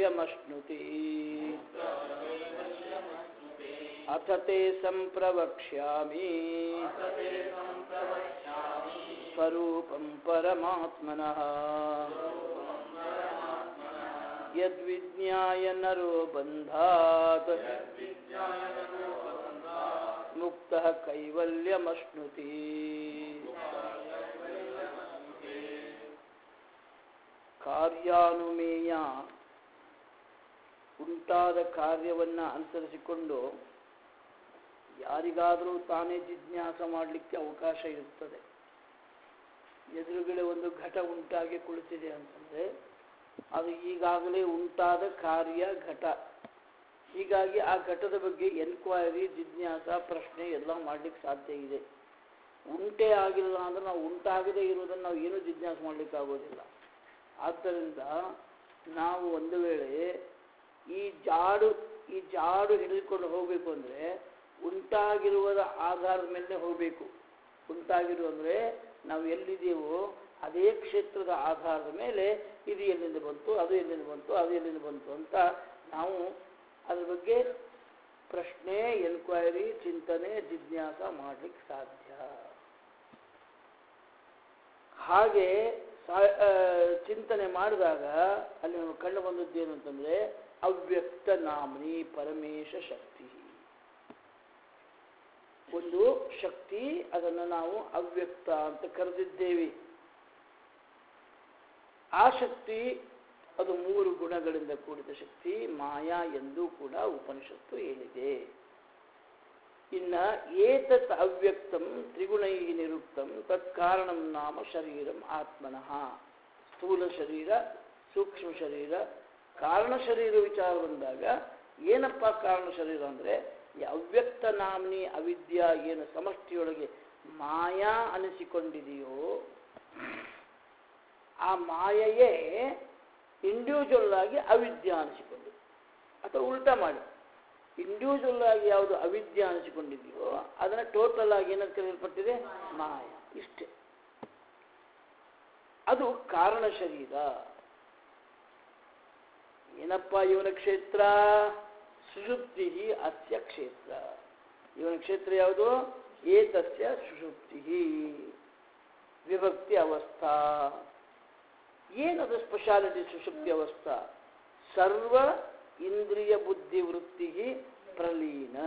ಕೈವಲ್ಯಮಶ್ನುತಿ ಅಥ ತೇ ಸಂಪ್ರವಕ್ಷ್ಯಾಮಿ ಸ್ವರೂಪಂ ಪರಮಾತ್ಮನಃ ಯದ್ವಿಜ್ಞಾಯ ನರೋ ಬಂಧಾತ್ ಮುಕ್ತಃ ಕೈವಲ್ಯಮಶ್ನುತಿ ಕಾರ್ಯಾನುಮೇಯ ಉಂಟಾದ ಕಾರ್ಯವನ್ನ ಅನುಸರಿಸಿಕೊಂಡು ಯಾರಿಗಾದರೂ ತಾನೇ ಜಿಜ್ಞಾಸ ಮಾಡಲಿಕ್ಕೆ ಅವಕಾಶ ಇರುತ್ತದೆ ಎದುರುಗಡೆ ಒಂದು ಘಟ ಉಂಟಾಗಿ ಕುಳಿತಿದೆ ಅಂತಂದ್ರೆ ಅದು ಈಗಾಗಲೇ ಉಂಟಾದ ಕಾರ್ಯ ಘಟ ಹೀಗಾಗಿ ಆ ಘಟದ ಬಗ್ಗೆ ಎನ್ಕ್ವೈರಿ ಜಿಜ್ಞಾಸ ಪ್ರಶ್ನೆ ಎಲ್ಲ ಮಾಡ್ಲಿಕ್ಕೆ ಸಾಧ್ಯ ಇದೆ ಉಂಟೇ ಆಗಿಲ್ಲ ಅಂದ್ರೆ ನಾವು ಉಂಟಾಗದೇ ಇರೋದನ್ನು ನಾವು ಏನೂ ಜಿಜ್ಞಾಸ ಮಾಡ್ಲಿಕ್ಕೆ ಆಗೋದಿಲ್ಲ ಆದ್ದರಿಂದ ನಾವು ಒಂದು ವೇಳೆ ಈ ಜಾಡು ಈ ಜಾಡು ಹಿಡಿದುಕೊಂಡು ಹೋಗಬೇಕು ಅಂದರೆ ಉಂಟಾಗಿರುವುದ ಆಧಾರದ ಮೇಲೆ ಹೋಗಬೇಕು ಉಂಟಾಗಿರುವ ಅಂದರೆ ನಾವು ಎಲ್ಲಿದ್ದೀವೋ ಅದೇ ಕ್ಷೇತ್ರದ ಆಧಾರದ ಮೇಲೆ ಇದು ಎಲ್ಲಿಂದ ಬಂತು ಅದು ಎಲ್ಲಿಂದ ಬಂತು ಅದು ಎಲ್ಲಿಂದ ಬಂತು ಅಂತ ನಾವು ಅದ್ರ ಬಗ್ಗೆ ಪ್ರಶ್ನೆ ಎನ್ಕ್ವೈರಿ ಚಿಂತನೆ ಜಿಜ್ಞಾಸ ಮಾಡಲಿಕ್ಕೆ ಸಾಧ್ಯ ಹಾಗೆ ಸಾ- ಆ, ಚಿಂತನೆ ಮಾಡಿದಾಗ ಅಲ್ಲಿ ನಮಗೆ ಕಂಡು ಬಂದದ್ದು ಏನು ಅಂತಂದ್ರೆ ಅವ್ಯಕ್ತ ನಾಮ್ನಿ ಪರಮೇಶ ಶಕ್ತಿ ಒಂದು ಶಕ್ತಿ ಅದನ್ನು ನಾವು ಅವ್ಯಕ್ತ ಅಂತ ಕರೆದಿದ್ದೇವೆ ಆ ಶಕ್ತಿ ಅದು ಮೂರು ಗುಣಗಳಿಂದ ಕೂಡಿದ ಶಕ್ತಿ ಮಾಯಾ ಎಂದು ಕೂಡ ಉಪನಿಷತ್ತು ಹೇಳಿದೆ ಇನ್ನ ಏತತ್ ಅವ್ಯಕ್ತಂ ತ್ರಿಗುಣೈ ನಿರುಕ್ತಂ ತತ್ಕಾರಣಂ ನಾಮ ಶರೀರಂ ಆತ್ಮನಃ ಸ್ಥೂಲ ಶರೀರ ಸೂಕ್ಷ್ಮ ಶರೀರ ಕಾರಣ ಶರೀರ ವಿಚಾರ ಬಂದಾಗ ಏನಪ್ಪ ಕಾರಣ ಶರೀರ ಅಂದರೆ ಈ ಅವ್ಯಕ್ತ ನಾಮ್ನಿ ಅವಿದ್ಯ ಏನು ಸಮಷ್ಟಿಯೊಳಗೆ ಮಾಯಾ ಅನಿಸಿಕೊಂಡಿದೆಯೋ ಆ ಮಾಯೆಯೇ ಇಂಡಿವಿಜುವಲ್ ಆಗಿ ಅವಿದ್ಯ ಅನಿಸಿಕೊಂಡು ಅಥವಾ ಉಲ್ಟಾ ಮಾಡಿ ಇಂಡಿವಿಜುವಲ್ ಆಗಿ ಯಾವುದು ಅವಿದ್ಯ ಅನಿಸಿಕೊಂಡಿದೆಯೋ ಅದನ್ನು ಟೋಟಲ್ ಆಗಿ ಏನಂತ ಕರೆಯಲ್ಪಟ್ಟಿದೆ ಮಾಯ ಇಷ್ಟೇ ಅದು ಕಾರಣ ಶರೀರ ಏನಪ್ಪ ಇವನ ಕ್ಷೇತ್ರ ಸುಷುಪ್ತಿ ಅಸ್ಯ ಕ್ಷೇತ್ರ ಇವನ ಕ್ಷೇತ್ರ ಯಾವುದು ಏತಸ್ಯ ಸುಷುಪ್ತಿ ವಿಭಕ್ತಿ ಅವಸ್ಥಾ ಏನದು ಸ್ಪೆಷಾಲಿಟಿ ಸುಷುಪ್ತಿ ಅವಸ್ಥಾ ಸರ್ವ ಇಂದ್ರಿಯ ಬುದ್ಧಿ ವೃತ್ತಿ ಪ್ರಲೀನ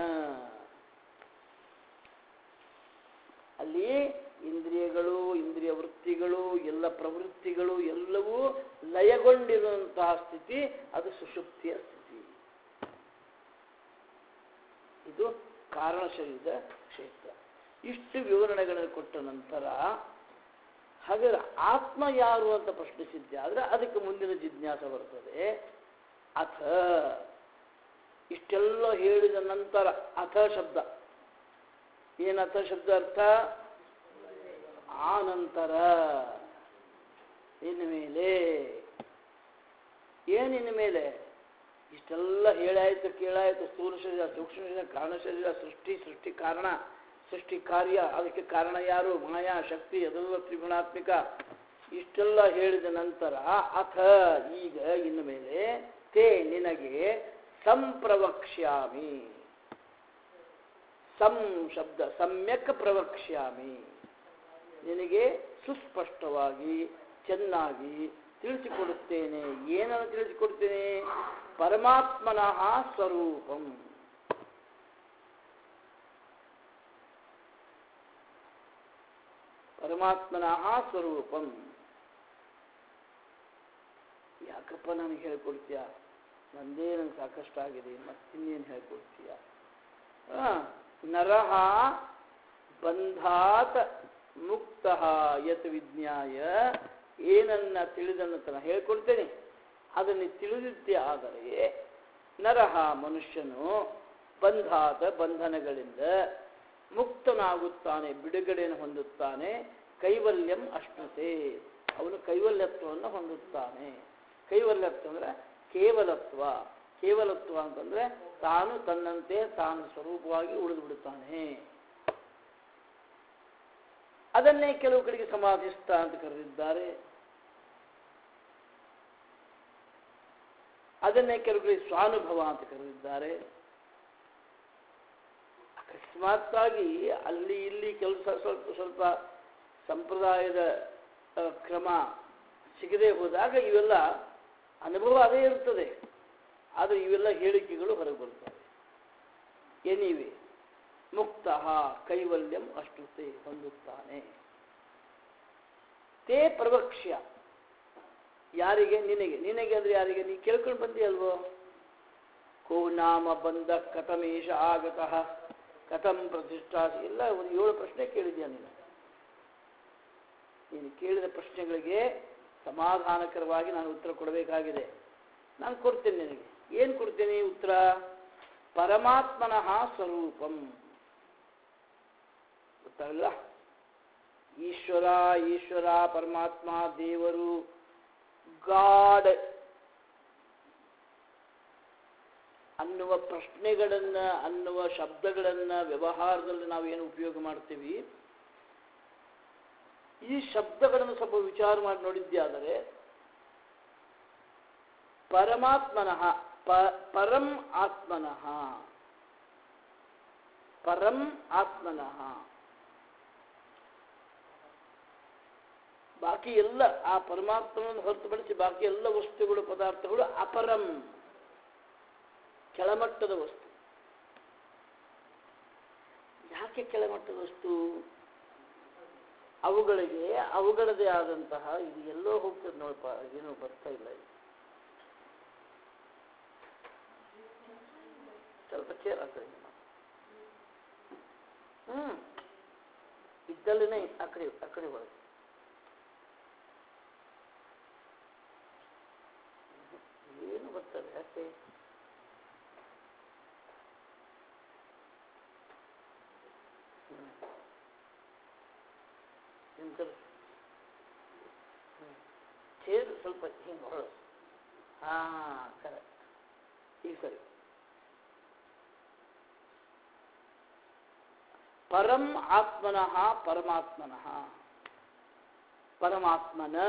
ಅಲ್ಲಿ ಇಂದ್ರಿಯಗಳು ಇಂದ್ರಿಯ ವೃತ್ತಿಗಳು ಎಲ್ಲ ಪ್ರವೃತ್ತಿಗಳು ಎಲ್ಲವೂ ಲಯಗೊಂಡಿರುವಂತಹ ಸ್ಥಿತಿ ಅದು ಸುಷುಪ್ತಿಯ ಸ್ಥಿತಿ ಇದು ಕಾರಣ ಶರೀರದ ಕ್ಷೇತ್ರ ಇಷ್ಟು ವಿವರಣೆಗಳನ್ನು ಕೊಟ್ಟ ನಂತರ ಹಾಗಾದ್ರೆ ಆತ್ಮ ಯಾರು ಅಂತ ಪ್ರಶ್ನಿಸಿದ್ದೆ ಆದರೆ ಅದಕ್ಕೆ ಮುಂದಿನ ಜಿಜ್ಞಾಸ ಬರ್ತದೆ ಅಥ ಇಷ್ಟೆಲ್ಲ ಹೇಳಿದ ನಂತರ ಅಥ ಶಬ್ದ ಏನು ಅಥ ಶಬ್ದ ಅರ್ಥ ಆ ನಂತರ ಇನ್ನು ಮೇಲೆ ಏನಿನ ಮೇಲೆ ಇಷ್ಟೆಲ್ಲ ಹೇಳಾಯ್ತು ಕೇಳಾಯ್ತು ಸ್ಥೂಲ ಶರೀರ ಸೂಕ್ಷ್ಮ ಶರೀರ ಕಾರಣ ಶರೀರ ಸೃಷ್ಟಿ ಸೃಷ್ಟಿ ಕಾರಣ ಸೃಷ್ಟಿ ಕಾರ್ಯ ಅದಕ್ಕೆ ಕಾರಣ ಯಾರು ಮಾಯಾ ಶಕ್ತಿ ಅದೆಲ್ಲ ತ್ರಿಗುಣಾತ್ಮಿಕ ಇಷ್ಟೆಲ್ಲ ಹೇಳಿದ ನಂತರ ಅಥ ಈಗ ಇನ್ನು ಮೇಲೆ ತೇ ನಿನಗೆ ಸಂಪ್ರವಕ್ಷ್ಯಾಮಿ ಸಂ ಶಬ್ದ ಸಮ್ಯಕ್ ಪ್ರವಕ್ಷ್ಯಾಮಿ ನಿನಗೆ ಸುಸ್ಪಷ್ಟವಾಗಿ ಚೆನ್ನಾಗಿ ತಿಳಿಸಿಕೊಡುತ್ತೇನೆ ಏನನ್ನು ತಿಳಿಸಿಕೊಡ್ತೇನೆ ಪರಮಾತ್ಮನಃ ಸ್ವರೂಪಂ ಪರಮಾತ್ಮನಃ ಸ್ವರೂಪಂ ಯಾಕಪ್ಪ ನನಗೆ ಹೇಳ್ಕೊಡ್ತೀಯ ನಂದೇ ನನಗೆ ಸಾಕಷ್ಟು ಆಗಿದೆ ಮತ್ತಿನ್ನೇನು ಹೇಳ್ಕೊಡ್ತೀಯ ಆ, ನರಹ ಬಂಧಾತ್ ಮುಕ್ತ ಯತ್ ವಿಜ್ಞಾಯ ಏನನ್ನ ತಿಳಿದನ್ನು ನಾನು ಹೇಳ್ಕೊಡ್ತೇನೆ ಅದನ್ನು ತಿಳಿದಿದ್ದೇ ಆದರೆ ನರಹ ಮನುಷ್ಯನು ಬಂಧಾತ ಬಂಧನಗಳಿಂದ ಮುಕ್ತನಾಗುತ್ತಾನೆ ಬಿಡುಗಡೆಯನ್ನು ಹೊಂದುತ್ತಾನೆ ಕೈವಲ್ಯಂ ಅಶ್ನುತೆ ಅವನು ಕೈವಲ್ಯತ್ವವನ್ನು ಹೊಂದುತ್ತಾನೆ ಕೈವಲ್ಯತ್ವ ಅಂದರೆ ಕೇವಲತ್ವ ಕೇವಲತ್ವ ಅಂತಂದ್ರೆ ತಾನು ತನ್ನಂತೆ ತಾನು ಸ್ವರೂಪವಾಗಿ ಉಳಿದು ಬಿಡುತ್ತಾನೆ ಅದನ್ನೇ ಕೆಲವು ಕಡೆಗೆ ಸಮಾಧಿಸ್ಥ ಅಂತ ಕರೆದಿದ್ದಾರೆ ಅದನ್ನೇ ಕೆಲವು ಕಡೆ ಸ್ವಾನುಭವ ಅಂತ ಕರೆದಿದ್ದಾರೆ ಅಕಸ್ಮಾತ್ತಾಗಿ ಅಲ್ಲಿ ಇಲ್ಲಿ ಕೆಲಸ ಸ್ವಲ್ಪ ಸ್ವಲ್ಪ ಸಂಪ್ರದಾಯದ ಆ, ಕ್ರಮ ಸಿಗದೆ ಹೋದಾಗ ಇವೆಲ್ಲ ಅನುಭವ ಅದೇ ಇರ್ತದೆ ಆದರೆ ಇವೆಲ್ಲ ಹೇಳಿಕೆಗಳು ಹೊರಗೆ ಬರ್ತವೆ ಎನಿವೆ ಮುಕ್ತ ಕೈವಲ್ಯಂ ಅಷ್ಟುತೆ ಹೊಂದುತ್ತಾನೆ ತೇ ಪ್ರವಕ್ಷ್ಯ ಯಾರಿಗೆ ನಿನಗೆ ನಿನಗೆ ಅಂದ್ರೆ ಯಾರಿಗೆ ನೀ ಕೇಳ್ಕೊಂಡು ಬಂದಿ ಅಲ್ವೋ ಕೋ ನಾಮ ಬಂದ ಕಥಮೇಶ ಆಗತಃ ಕಥಂ ಪ್ರತಿಷ್ಠಾ ಎಲ್ಲ ಒಂದು ಏಳು ಪ್ರಶ್ನೆ ಕೇಳಿದ್ಯಾ ನೀನು ನೀನು ಕೇಳಿದ ಪ್ರಶ್ನೆಗಳಿಗೆ ಸಮಾಧಾನಕರವಾಗಿ ನಾನು ಉತ್ತರ ಕೊಡಬೇಕಾಗಿದೆ ನಾನು ಕೊಡ್ತೇನೆ ನಿನಗೆ ಏನು ಕೊಡ್ತೇನೆ ಉತ್ತರ ಪರಮಾತ್ಮನಃ ಸ್ವರೂಪಂ ಗೊತ್ತಾಗಲ್ಲ ಈಶ್ವರ ಈಶ್ವರ ಪರಮಾತ್ಮ ದೇವರು ಗಾಡ್ ಅನ್ನುವ ಪ್ರಶ್ನೆಗಳನ್ನ ಅನ್ನುವ ಶಬ್ದಗಳನ್ನ ವ್ಯವಹಾರದಲ್ಲಿ ನಾವು ಏನು ಉಪಯೋಗ ಮಾಡ್ತೀವಿ ಈ ಶಬ್ದಗಳನ್ನು ಸ್ವಲ್ಪ ವಿಚಾರ ಮಾಡಿ ನೋಡಿದ್ಯಾದರೆ ಪರಮಾತ್ಮನಃ ಪ ಪರಂ ಆತ್ಮನಃ ಪರಂ ಆತ್ಮನಃ ಬಾಕಿ ಎಲ್ಲ ಆ ಪರಮಾತ್ಮನನ್ನು ಹೊರತುಪಡಿಸಿ ಬಾಕಿ ಎಲ್ಲ ವಸ್ತುಗಳು ಪದಾರ್ಥಗಳು ಅಪರಂ ಕೆಳಮಟ್ಟದ ವಸ್ತು ಯಾಕೆ ಕೆಳಮಟ್ಟದ ವಸ್ತು ಅವುಗಳಿಗೆ ಅವುಗಳದೇ ಆದಂತಹ ಇದು ಎಲ್ಲೋ ಹೋಗ್ತದೆ ನೋಡಪ್ಪ ಏನೂ ಬರ್ತಾ ಇಲ್ಲ ಇದು. ಸ್ವಲ್ಪ ಚೇರ್ ಆ ಕಡೆ ಹ್ಮ್ ಇದ್ದಲ್ಲೇ ಆ ಕಡೆ ಆ ಕಡೆ ಒಳಗೆ ಏನು ಬರ್ತದೆ ಯಾಕೆ ಹ್ಮ್. ನಿಂತರು ಚೇರು ಸ್ವಲ್ಪ ಹಿಂಗೆ ಹೊರ ಹಾ ಕರೆಕ್ಟ್ ಈಗ ಸರಿ ಪರಂ ಆತ್ಮನಃ ಪರಮಾತ್ಮನಃ ಪರಮಾತ್ಮನ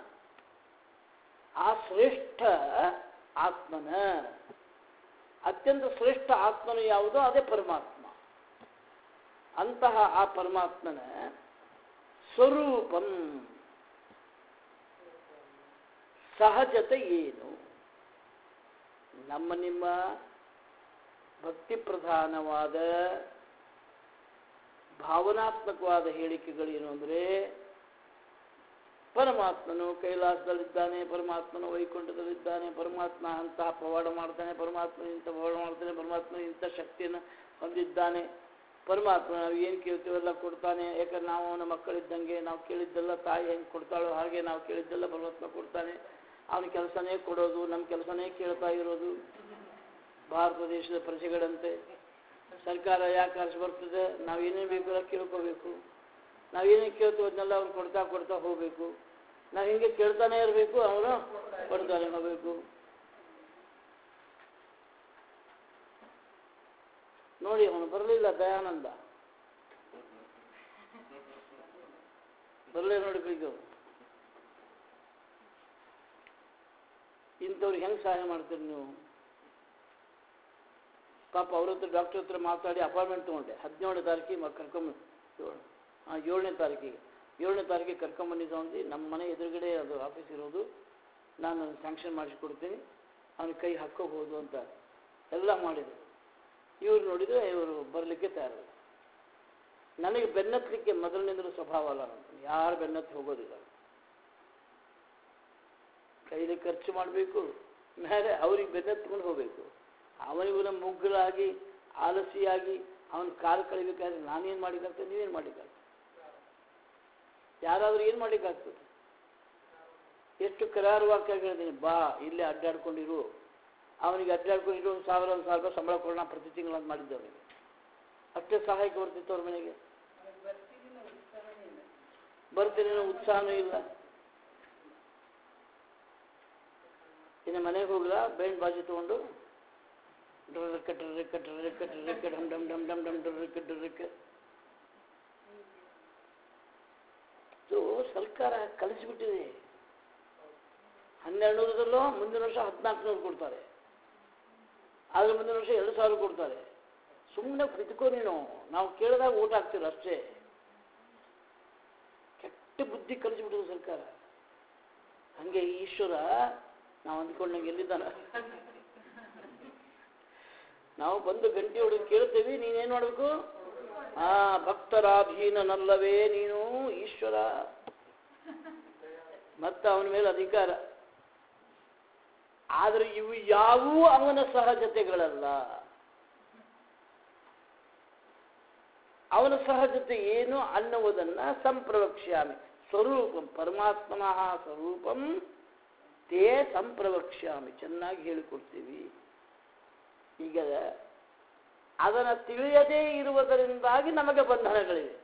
ಆ ಶ್ರೇಷ್ಠ ಆತ್ಮನ ಅತ್ಯಂತ ಶ್ರೇಷ್ಠ ಆತ್ಮನು ಯಾವುದೋ ಅದೇ ಪರಮಾತ್ಮ ಅಂತಹ ಆ ಪರಮಾತ್ಮನ ಸ್ವರೂಪಂ ಸಹಜತೆ ಏನು ನಮ್ಮ ನಿಮ್ಮ ಭಕ್ತಿ ಪ್ರಧಾನವಾದ ಭಾವನಾತ್ಮಕವಾದ ಹೇಳಿಕೆಗಳೇನು ಅಂದರೆ ಪರಮಾತ್ಮನು ಕೈಲಾಸದಲ್ಲಿದ್ದಾನೆ ಪರಮಾತ್ಮನು ವೈಕುಂಠದಲ್ಲಿದ್ದಾನೆ ಪರಮಾತ್ಮ ಅಂತಹ ಪವಾಡ ಮಾಡ್ತಾನೆ ಪರಮಾತ್ಮ ಇಂಥ ಪವಾಡ ಮಾಡ್ತಾನೆ ಪರಮಾತ್ಮ ಇಂಥ ಶಕ್ತಿಯನ್ನು ಹೊಂದಿದ್ದಾನೆ ಪರಮಾತ್ಮ ನಾವು ಏನು ಕೇಳ್ತೀವೆಲ್ಲ ಕೊಡ್ತಾನೆ ಯಾಕಂದ್ರೆ ನಾವು ಅವನ ಮಕ್ಕಳಿದ್ದಂಗೆ ನಾವು ಕೇಳಿದ್ದೆಲ್ಲ ತಾಯಿ ಹೆಂಗೆ ಕೊಡ್ತಾಳೋ ಹಾಗೆ ನಾವು ಕೇಳಿದ್ದೆಲ್ಲ ಪರಮಾತ್ಮ ಕೊಡ್ತಾನೆ ಅವನ ಕೆಲಸನೇ ಕೊಡೋದು ನಮ್ಮ ಕೆಲಸನೇ ಕೇಳ್ತಾ ಇರೋದು ಭಾರತ ದೇಶದ ಪ್ರಜೆಗಳಂತೆ ಸರ್ಕಾರ ಯಾಕೆ ಹರಿಸಿ ಬರ್ತದೆ ನಾವು ಏನೇನು ಬೇಕು ಕೇಳ್ಕೋಬೇಕು ನಾವೇನೇನು ಕೇಳ್ತೀವಿ ಅದನ್ನೆಲ್ಲ ಅವ್ರು ಕೊಡ್ತಾ ಕೊಡ್ತಾ ಹೋಗಬೇಕು ನಾವು ಹಿಂಗೆ ಕೇಳ್ತಾನೆ ಇರಬೇಕು ಅವನು ಕೊಡ್ತಾನೆ ಹೋಗಬೇಕು ನೋಡಿ ಅವನು ಬರಲಿಲ್ಲ ದಯಾನಂದ ಬರಲೇ ನೋಡಿ ಈಗ ಇಂಥವ್ರಿಗೆ ಹೆಂಗೆ ಸಹಾಯ ಮಾಡ್ತೀರಿ ನೀವು ಪಾಪ ಅವ್ರ ಹತ್ರ ಡಾಕ್ಟರ್ ಹತ್ರ ಮಾತಾಡಿ ಅಪಾಯಿಂಟ್ಮೆಂಟ್ ತೊಗೊಂಡೆ ಹದಿನೇಳನೇ ತಾರೀಕಿಗೆ ಮ ಕರ್ಕೊಂಬ ಹಾಂ ಏಳನೇ ತಾರೀಕಿಗೆ ಏಳನೇ ತಾರೀಕಿಗೆ ಕರ್ಕೊಂಬಂದಿದ್ದು ಅಂದು ನಮ್ಮ ಮನೆ ಎದುರುಗಡೆ ಅದು ಆಫೀಸ್ ಇರೋದು ನಾನು ಸ್ಯಾಂಕ್ಷನ್ ಮಾಡಿಸ್ಕೊಡ್ತೀನಿ ಅವನ ಕೈ ಹಾಕ್ಕೋಬೋದು ಅಂತ ಎಲ್ಲ ಮಾಡಿದರು ಇವ್ರು ನೋಡಿದರೆ ಇವರು ಬರಲಿಕ್ಕೆ ತಯಾರಿಲ್ಲ ನನಗೆ ಬೆನ್ನತ್ತಲಿಕ್ಕೆ ಮೊದಲನೇದ್ರ ಸ್ವಭಾವ ಅಲ್ಲ ನಾನು ಯಾರು ಬೆನ್ನತ್ತಿ ಹೋಗೋದಿಲ್ಲ ಕೈಲಿ ಖರ್ಚು ಮಾಡಬೇಕು ಮೇಲೆ ಅವ್ರಿಗೆ ಬೆನ್ನತ್ಕೊಂಡು ಹೋಗಬೇಕು ಅವನಿಗೂ ಮುಗ್ಗಲಾಗಿ ಆಲಸಿಯಾಗಿ ಅವನ ಕಾಲು ಕಳಿಬೇಕಾದ್ರೆ ನಾನೇನು ಮಾಡಿಕಾಗ್ತದೆ ನೀವೇನು ಮಾಡಿಕಾಗ್ತದೆ ಯಾರಾದರೂ ಏನು ಮಾಡಿಕಾಗ್ತದೆ ಎಷ್ಟು ಕರಾರುವಾಗಿ ಹೇಳಿದ್ದೀನಿ ಬಾ ಇಲ್ಲೇ ಅಡ್ಡಾಡ್ಕೊಂಡಿರು ಅವನಿಗೆ ಅಡ್ಡಾಡ್ಕೊಂಡಿರು ಒಂದು ಸಾವಿರ ಒಂದು ಸಾವಿರ ರೂಪಾಯಿ ಸಂಬಳ ಕೊಡೋಣ ಪ್ರತಿ ತಿಂಗಳು ಅಂತ ಮಾಡಿದ್ದೆ ಅವನಿಗೆ ಅಷ್ಟೇ ಸಹಾಯಕ್ಕೆ ಬರ್ತಿತ್ತು ಅವ್ರ ಮನೆಗೆ ಬರ್ತೀನಿ ಅನ್ನೋ ಉತ್ಸಾಹನೂ ಇಲ್ಲ ಇನ್ನು ಮನೆಗೆ ಹೋಗ್ಲಾ ಬೇಂಡ್ ಬಾಜಿ ತೊಗೊಂಡು ಡ್ರಕ್ಕ ಡ್ರಕ್ಕ ಡ್ರಕ್ಕ ಡ್ರಕ್ಕ ಡಮ್ ಡಮ್ ಡಮ್ ಡಮ್ ಡಮ್ ಡ್ರಕ್ಕ ಡ್ರಕ್ಕ ಇದು ಸರ್ಕಾರ ಕಲಿಸಿಬಿಟ್ಟಿದೆ ಹನ್ನೆರಡು ನೂರದಲ್ಲೋ ಮುಂದಿನ ವರ್ಷ ಹದಿನಾಲ್ಕು ನೂರು ಕೊಡ್ತಾರೆ ಆದ್ರೆ ಮುಂದಿನ ವರ್ಷ ಎರಡು ಸಾವಿರ ಕೊಡ್ತಾರೆ ಸುಮ್ಮನೆ ಕುತ್ಕೋ ನೀನು ನಾವು ಕೇಳಿದಾಗ ಊಟ ಹಾಕ್ತೀರ ಅಷ್ಟೇ ಕೆಟ್ಟ ಬುದ್ಧಿ ಕಲಿಸ್ಬಿಟ್ಟದು ಸರ್ಕಾರ ಹಂಗೆ ಈಶ್ವರ ನಾವು ಅಂದ್ಕೊಂಡಂಗೆ ಎಲ್ಲಿದ್ದಾನ ನಾವು ಬಂದು ಗಂಟೆ ಹೊಡೆದು ಕೇಳ್ತೇವೆ ನೀನೇನು ಮಾಡಬೇಕು ಆ ಭಕ್ತರಾಧೀನನಲ್ಲವೇ ನೀನು ಈಶ್ವರ ಮತ್ತು ಅವನ ಮೇಲೆ ಅಧಿಕಾರ ಆದರೆ ಇವು ಯಾವುವು ಅವನ ಸಹಜತೆಗಳಲ್ಲ ಅವನ ಸಹಜತೆ ಏನು ಅನ್ನುವುದನ್ನ ಸಂಪ್ರವಕ್ಷ್ಯಾಮಿ ಸ್ವರೂಪಂ ಪರಮಾತ್ಮನಃ ಸ್ವರೂಪಂ ತೇ ಸಂಪ್ರವಕ್ಷ್ಯಾಮಿ ಚೆನ್ನಾಗಿ ಹೇಳಿಕೊಡ್ತೀವಿ ಈಗ ಅದನ್ನು ತಿಳಿಯದೇ ಇರುವುದರಿಂದಾಗಿ ನಮಗೆ ಬಂಧನಗಳಿವೆ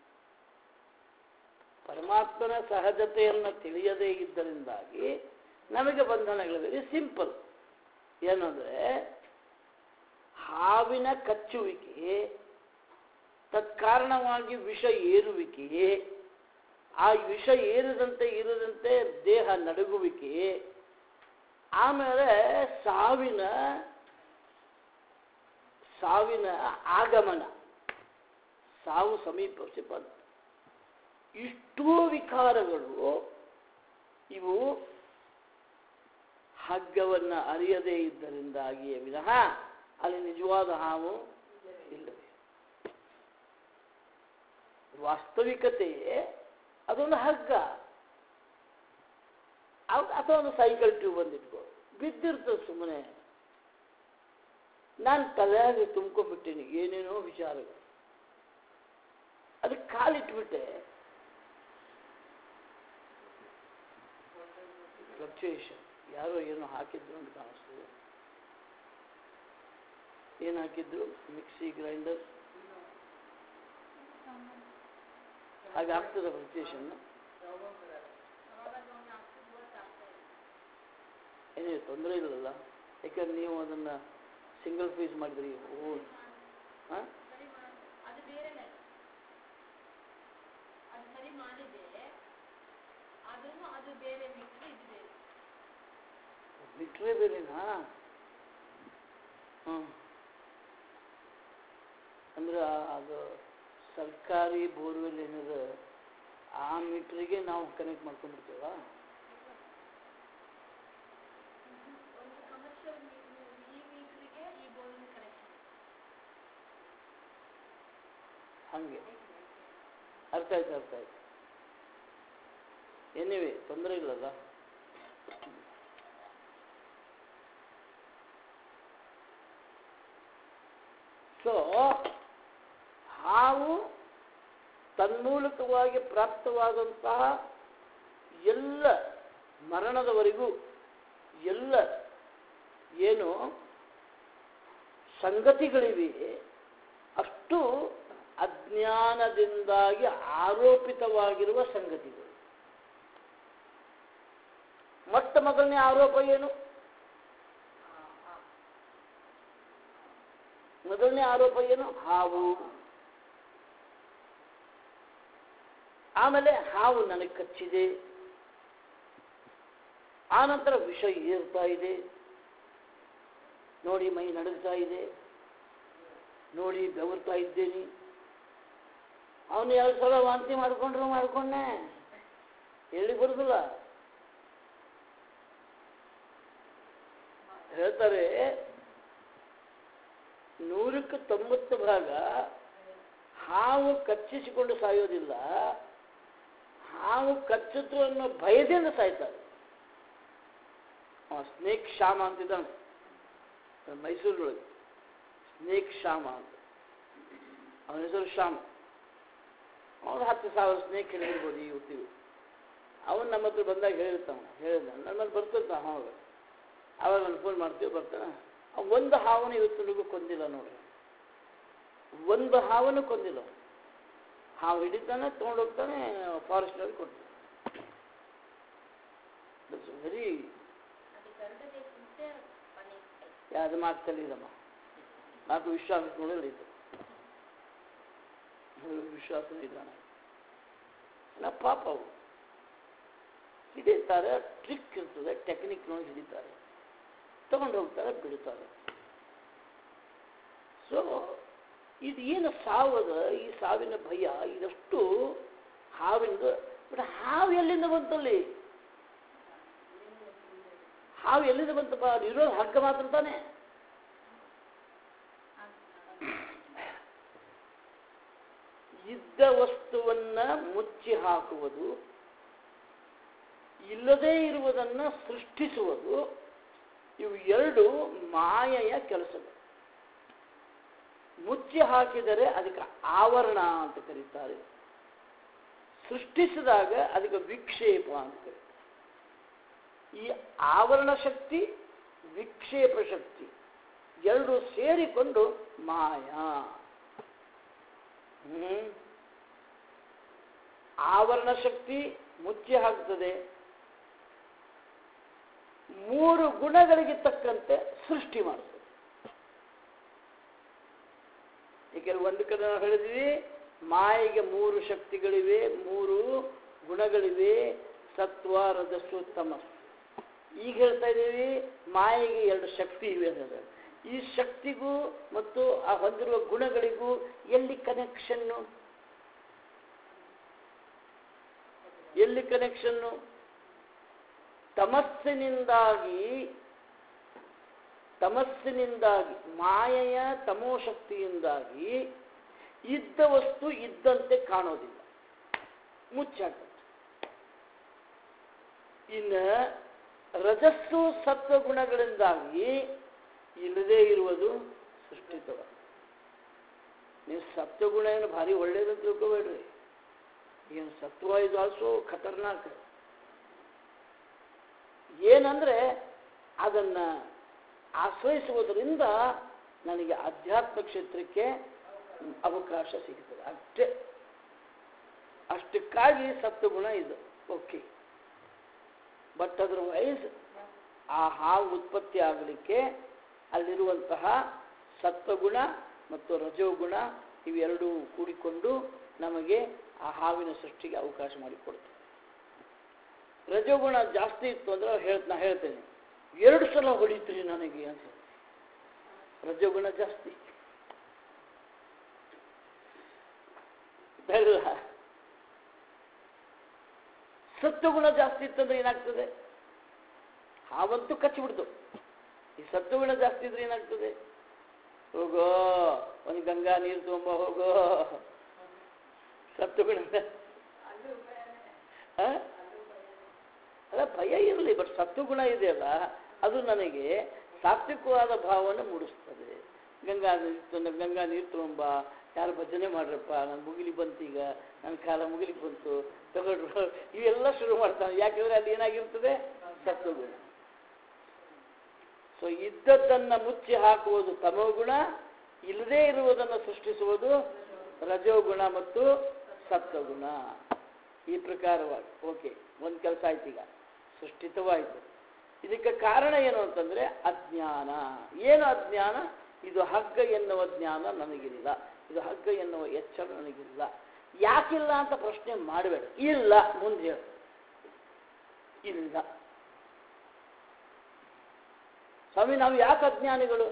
ಪರಮಾತ್ಮನ ಸಹಜತೆಯನ್ನು ತಿಳಿಯದೇ ಇದ್ದರಿಂದಾಗಿ ನಮಗೆ ಬಂಧನಗಳಿವೆ ವೆರಿ ಸಿಂಪಲ್ ಏನಂದ್ರೆ ಹಾವಿನ ಕಚ್ಚುವಿಕೆ ತತ್ಕಾರಣವಾಗಿ ವಿಷ ಏರುವಿಕೆ ಆ ವಿಷ ಏರಿದಂತೆ ಇರದಂತೆ ದೇಹ ನಡುಗುವಿಕೆ ಆಮೇಲೆ ಸಾವಿನ ಸಾವಿನ ಆಗಮನ ಸಾವು ಸಮೀಪಿಸಿ ಬಂತು ಇಷ್ಟೂ ವಿಕಾರಗಳು ಇವು ಹಗ್ಗವನ್ನು ಅರಿಯದೇ ಇದ್ದರಿಂದಾಗಿಯೇ ವಿನಃ ಅಲ್ಲಿ ನಿಜವಾದ ಹಾವು ಇಲ್ಲವೇ ವಾಸ್ತವಿಕತೆ ಅದೊಂದು ಹಗ್ಗ ಅವ್- ಅಥವಾ ಒಂದು ಸೈಕಲ್ ಟ್ಯೂಬ್ ಬಂದಿಟ್ಕೋ ಬಿದ್ದಿರ್ತದೆ ಸುಮ್ಮನೆ ನಾನು ತಲೆಯಾಗಿ ತುಂಬ್ಕೊಂಡ್ಬಿಟ್ಟೀನಿ ಏನೇನೋ ವಿಚಾರಗಳು ಅದಕ್ಕೆ ಕಾಲಿಟ್ಬಿಟ್ಟೆ ಫ್ಲಕ್ಚುಯೇಷನ್ ಯಾರೋ ಏನೋ ಹಾಕಿದ್ರು ಅಂತ ಕಾಣಿಸ್ತದೆ ಏನು ಹಾಕಿದ್ರು ಮಿಕ್ಸಿ ಗ್ರೈಂಡರ್ ಹಾಗೆ ಆಗ್ತದೆ ಫ್ಲಕ್ಚುಯೇಷನ್ ಏನೇ ತೊಂದರೆ ಇಲ್ಲಲ್ಲ ಯಾಕಂದ್ರೆ ನೀವು ಅದನ್ನ ಸಿಂಗಲ್ ಫೀಸ್ ಮಾಡಿದ್ರಿ ಓ ಹಾಂ ಸರಿ ಮಾಡ್- ಅದು ಬೇರೆನೆ ಅದು ಸರಿ ಮಾಡಿದೆ ಅದನ್ನು ಅದು ಬೇರೆ ಬಿಟ್ಟರೆ ಇದು ಬೇರೆ ಬಿಟ್ರೆ ಬೇರೆನಾ ಹ್ಞೂ ಅಂದ್ರೆ ಆ- ಅದು ಸರ್ಕಾರಿ ಬೋರ್ವೆಲ್ ಏನಿದೆ ಆ ಮೀಟ್ರಿಗೆ ನಾವು ಕನೆಕ್ಟ್ ಮಾಡ್ಕೊಂಡ್ಬಿಡ್ತೇವ ಒಂದು ಕಮರ್ಷಿಯಲ್ ಈ ಮೀಟ್ರಿಗೆ ಈ ಬೋರ್ಡಿನ ಕನೆಕ್ಷನ್ ಹಂಗೆ ಅರ್ಥ ಆಯ್ತು ಅರ್ಥ ಆಯ್ತು ಎನಿವೆ ತೊಂದರೆ ಇಲ್ಲಲ್ಲ ಸೊ ಹಾವು ತನ್ಮೂಲಕವಾಗಿ ಪ್ರಾಪ್ತವಾದಂತಹ ಎಲ್ಲ ಮರಣದವರೆಗೂ ಎಲ್ಲ ಏನು ಸಂಗತಿಗಳಿವೆ ಅಷ್ಟು ಅಜ್ಞಾನದಿಂದಾಗಿ ಆರೋಪಿತವಾಗಿರುವ ಸಂಗತಿಗಳು ಮೊಟ್ಟ ಮೊದಲನೇ ಆರೋಪ ಏನು ಮೊದಲನೇ ಆರೋಪ ಏನು ಹಾವು ಆಮೇಲೆ ಹಾವು ನನಗೆ ಕಚ್ಚಿದೆ ಆನಂತರ ವಿಷ ಏರ್ತಾ ಇದೆ ನೋಡಿ ಮೈ ನಡುಗ್ತಾ ಇದೆ ನೋಡಿ ಬೆವರ್ತಾ ಇದ್ದೇನೆ ಅವನು ಎರಡು ಸಲ ವಾಂತಿ ಮಾಡ್ಕೊಂಡ್ರು ಮಾಡ್ಕೊಂಡೆ ಹೇಳಿ ಬರುದಿಲ್ಲ ಹೇಳ್ತಾರೆ ನೂರಕ್ಕೆ ತೊಂಬತ್ತು ಭಾಗ ಹಾವು ಕಚ್ಚಿಸಿಕೊಂಡು ಸಾಯೋದಿಲ್ಲ ಹಾವು ಕಚ್ಚಿತು ಅನ್ನೋ ಭಯದಿಂದ ಸಾಯ್ತಾರೆ ಅವ ಸ್ನೇಕ್ ಶ್ಯಾಮ ಅಂತಿದ್ದಾನೆ ಮೈಸೂರಿನೊಳಗೆ ಸ್ನೇಕ್ ಶ್ಯಾಮ ಅಂತ ಅವನ ಹೆಸರು ಶ್ಯಾಮ ಅವನು ಹತ್ತು ಸಾವಿರ ಸ್ನೇಕ್ ಹಿಡಿದಿರ್ಬೋದು ಈ ಹೊತ್ತಿಗೆ ಅವನು ನಮ್ಮ ಹತ್ರ ಬಂದಾಗ ಹೇಳಿರ್ತಾವ ಹೇಳಿದ ನನ್ನಲ್ಲಿ ಬರ್ತಿರ್ತ ಅವಾಗ ಅವಾಗ ನಾನು ಫೋನ್ ಮಾಡ್ತೀವಿ ಬರ್ತಾನೆ ಅವ ಒಂದು ಹಾವನು ಇವತ್ತಿನವರೆಗೂ ಕೊಂದಿಲ್ಲ ನೋಡ್ರಿ ಒಂದು ಹಾವನ್ನು ಕೊಂದಿಲ್ಲ ಅವ್ನು. ಹಾವು ಹಿಡಿತಾನೆ ತೊಗೊಂಡೋಗ್ತಾನೆ ಫಾರೆಸ್ಟ್ನಲ್ಲಿ ಕೊಡ್ತಾನೆ ವೆರಿ ಅದು ಗರುಡದೇಶಂತೆ ಪನಿ ಅದು ಮಾತು ಕಲೀರಮ್ಮ నాకు ವಿಶ್ವಾಸ ಕೂಡ లేదు ವಿಶ್ವಾಸ ಇದ್ದಾನೆ ನಾ ಪಾಪ ಅವು ಹಿಡಿತಾರೆ ಟ್ರಿಕ್ ಇರ್ತದೆ ಟೆಕ್ನಿಕ್ ನೋಡಿ ಹಿಡಿತಾರೆ ತಗೊಂಡು ಹೋಗ್ತಾರೆ ಬಿಡ್ತಾರೆ ಸೊ ಇದು ಏನು ಸಾವದ ಈ ಸಾವಿನ ಭಯ ಇದಷ್ಟು ಹಾವಿಂದ ಬಟ್ ಹಾವು ಎಲ್ಲಿಂದ ಬಂತಲ್ಲಿ ಹಾವು ಎಲ್ಲಿಂದ ಬಂತಪ್ಪ ಅದು ಇರೋದು ಹಗ್ಗ ಮಾತ್ರ ತಾನೆ ಇದ್ದ ವಸ್ತುವನ್ನ ಮುಚ್ಚಿ ಹಾಕುವುದು ಇಲ್ಲದೇ ಇರುವುದನ್ನು ಸೃಷ್ಟಿಸುವುದು ಇವು ಎರಡು ಮಾಯೆಯ ಕೆಲಸಗಳು ಮುಚ್ಚಿ ಹಾಕಿದರೆ ಅದಕ್ಕೆ ಆವರಣ ಅಂತ ಕರೀತಾರೆ ಸೃಷ್ಟಿಸಿದಾಗ ಅದಕ್ಕೆ ವಿಕ್ಷೇಪ ಅಂತ ಕರೀತಾರೆ ಈ ಆವರಣ ಶಕ್ತಿ ವಿಕ್ಷೇಪ ಶಕ್ತಿ ಎರಡು ಸೇರಿಕೊಂಡು ಮಾಯಾ ಹ್ಮ್ ಆವರಣ ಶಕ್ತಿ ಮುಚ್ಚಿ ಹಾಕ್ತದೆ ಮೂರು ಗುಣಗಳಿಗೆ ತಕ್ಕಂತೆ ಸೃಷ್ಟಿ ಮಾಡ್ತದೆ ಏಕೆಂದ್ರೆ ಒಂದು ಕಡೆ ನಾವು ಹೇಳಿದ್ವಿ ಮಾಯೆಗೆ ಮೂರು ಶಕ್ತಿಗಳಿವೆ ಮೂರು ಗುಣಗಳಿವೆ ಸತ್ವ ರಜಸ್ಸು ತಮಸ್ಸು ಈಗ ಹೇಳ್ತಾ ಇದ್ದೀವಿ ಮಾಯೆಗೆ ಎರಡು ಶಕ್ತಿ ಇವೆ ಅನ್ನೋದು ಈ ಶಕ್ತಿಗೂ ಮತ್ತು ಆ ಹೊಂದಿರುವ ಗುಣಗಳಿಗೂ ಎಲ್ಲಿ ಕನೆಕ್ಷನ್ನು ಎಲ್ಲಿ ಕನೆಕ್ಷನ್ನು ತಮಸ್ಸಿನಿಂದಾಗಿ ತಮಸ್ಸಿನಿಂದಾಗಿ ಮಾಯೆಯ ತಮೋಶಕ್ತಿಯಿಂದಾಗಿ ಇದ್ದ ವಸ್ತು ಇದ್ದಂತೆ ಕಾಣೋದಿಲ್ಲ ಮುಚ್ಚಾಗುತ್ತೆ ಇನ್ನು ರಜಸ್ಸು ಸತ್ವ ಗುಣಗಳಿಂದಾಗಿ ಇಲ್ಲದೇ ಇರುವುದು ಸೃಷ್ಟಿತವ ನೀವು ಸತ್ವಗುಣ ಏನು ಭಾರಿ ಒಳ್ಳೇದಂತ ತಿಳ್ಕೊಬೇಡ್ರಿ ಏನು ಸತ್ವ ಇದು ಆಲ್ಸೋ ಖತರ್ನಾಕ್ ಏನಂದ್ರೆ ಅದನ್ನ ಆಶ್ರಯಿಸುವುದರಿಂದ ನನಗೆ ಅಧ್ಯಾತ್ಮ ಕ್ಷೇತ್ರಕ್ಕೆ ಅವಕಾಶ ಸಿಗ್ತದೆ ಅಷ್ಟೇ ಅಷ್ಟಕ್ಕಾಗಿ ಸತ್ವಗುಣ ಇದು ಓಕೆ ಬಟ್ ಅದರ್ವೈಸ್ ಆ ಹಾವು ಉತ್ಪತ್ತಿ ಆಗಲಿಕ್ಕೆ ಅಲ್ಲಿರುವಂತಹ ಸತ್ವಗುಣ ಮತ್ತು ರಜೋಗುಣ ಇವೆರಡೂ ಕೂಡಿಕೊಂಡು ನಮಗೆ ಆ ಹಾವಿನ ಸೃಷ್ಟಿಗೆ ಅವಕಾಶ ಮಾಡಿಕೊಡ್ತದೆ ರಜೋಗುಣ ಜಾಸ್ತಿ ಇತ್ತು ಅಂದ್ರೆ ಹೇಳ್ ನಾ ಹೇಳ್ತೇನೆ ಎರಡು ಸಲ ಹೊಡಿತ್ರಿ ನನಗೆ ಅಂತ ರಜೋಗುಣ ಜಾಸ್ತಿ ಬೆಲ್ಲ ಸತ್ವಗುಣ ಜಾಸ್ತಿ ಇತ್ತಂದ್ರೆ ಏನಾಗ್ತದೆ ಹಾವಂತೂ ಕಚ್ಚಿಬಿಡ್ತು ಈ ಸತ್ವಗುಣ ಜಾಸ್ತಿ ಇದ್ರೆ ಏನಾಗ್ತದೆ ಹೋಗೋ ಒಂದು ಗಂಗಾ ನೀರು ತಗೊಂಬ ಹೋಗೋ ಸತ್ವಗುಣ ಆ? ಅಲ್ಲ ಭಯ ಇರಲಿ ಬಟ್ ಸತ್ವಗುಣ ಇದೆಯಲ್ಲ ಅದು ನನಗೆ ಸಾತ್ವಿಕವಾದ ಭಾವನೆ ಮೂಡಿಸ್ತದೆ ಗಂಗಾ ನೀರು ತಂದು ಗಂಗಾ ನೀರು ತಗೊಂಬ ಯಾರು ಭಜನೆ ಮಾಡ್ರಪ್ಪ ನನ್ನ ಮುಗಿಲಿ ಬಂತು ಈಗ ನನ್ನ ಕಾಲ ಮುಗಿಲಿಕ್ಕೆ ಬಂತು ತಗೊಂಡ್ರು ಇವೆಲ್ಲ ಶುರು ಮಾಡ್ತಾನೆ ಯಾಕೆಂದ್ರೆ ಅಲ್ಲಿ ಏನಾಗಿರ್ತದೆ ಸತ್ವಗುಣ ಸೊ ಇದ್ದದ್ದನ್ನು ಮುಚ್ಚಿ ಹಾಕುವುದು ತಮೋಗುಣ ಇಲ್ಲದೇ ಇರುವುದನ್ನು ಸೃಷ್ಟಿಸುವುದು ರಜೋಗುಣ ಮತ್ತು ಸತ್ವಗುಣ ಈ ಪ್ರಕಾರವಾಗಿ ಓಕೆ ಒಂದು ಕೆಲಸ ಆಯ್ತು ಈಗ ಸೃಷ್ಟಿತವಾಯಿತು ಇದಕ್ಕೆ ಕಾರಣ ಏನು ಅಂತಂದ್ರೆ ಅಜ್ಞಾನ ಏನು ಅಜ್ಞಾನ ಇದು ಹಗ್ಗ ಎನ್ನುವ ಜ್ಞಾನ ನನಗಿಲ್ಲ ಇದು ಹಗ್ಗ ಎನ್ನುವ ಎಚ್ಚರ ನನಗಿಲ್ಲ ಯಾಕಿಲ್ಲ ಅಂತ ಪ್ರಶ್ನೆ ಮಾಡಬೇಡ ಇಲ್ಲ ಮುಂದೆ ಹೇಳು ಇಲ್ಲ ಸ್ವಾಮಿ ನಾವು ಯಾಕೆ ಅಜ್ಞಾನಿಗಳು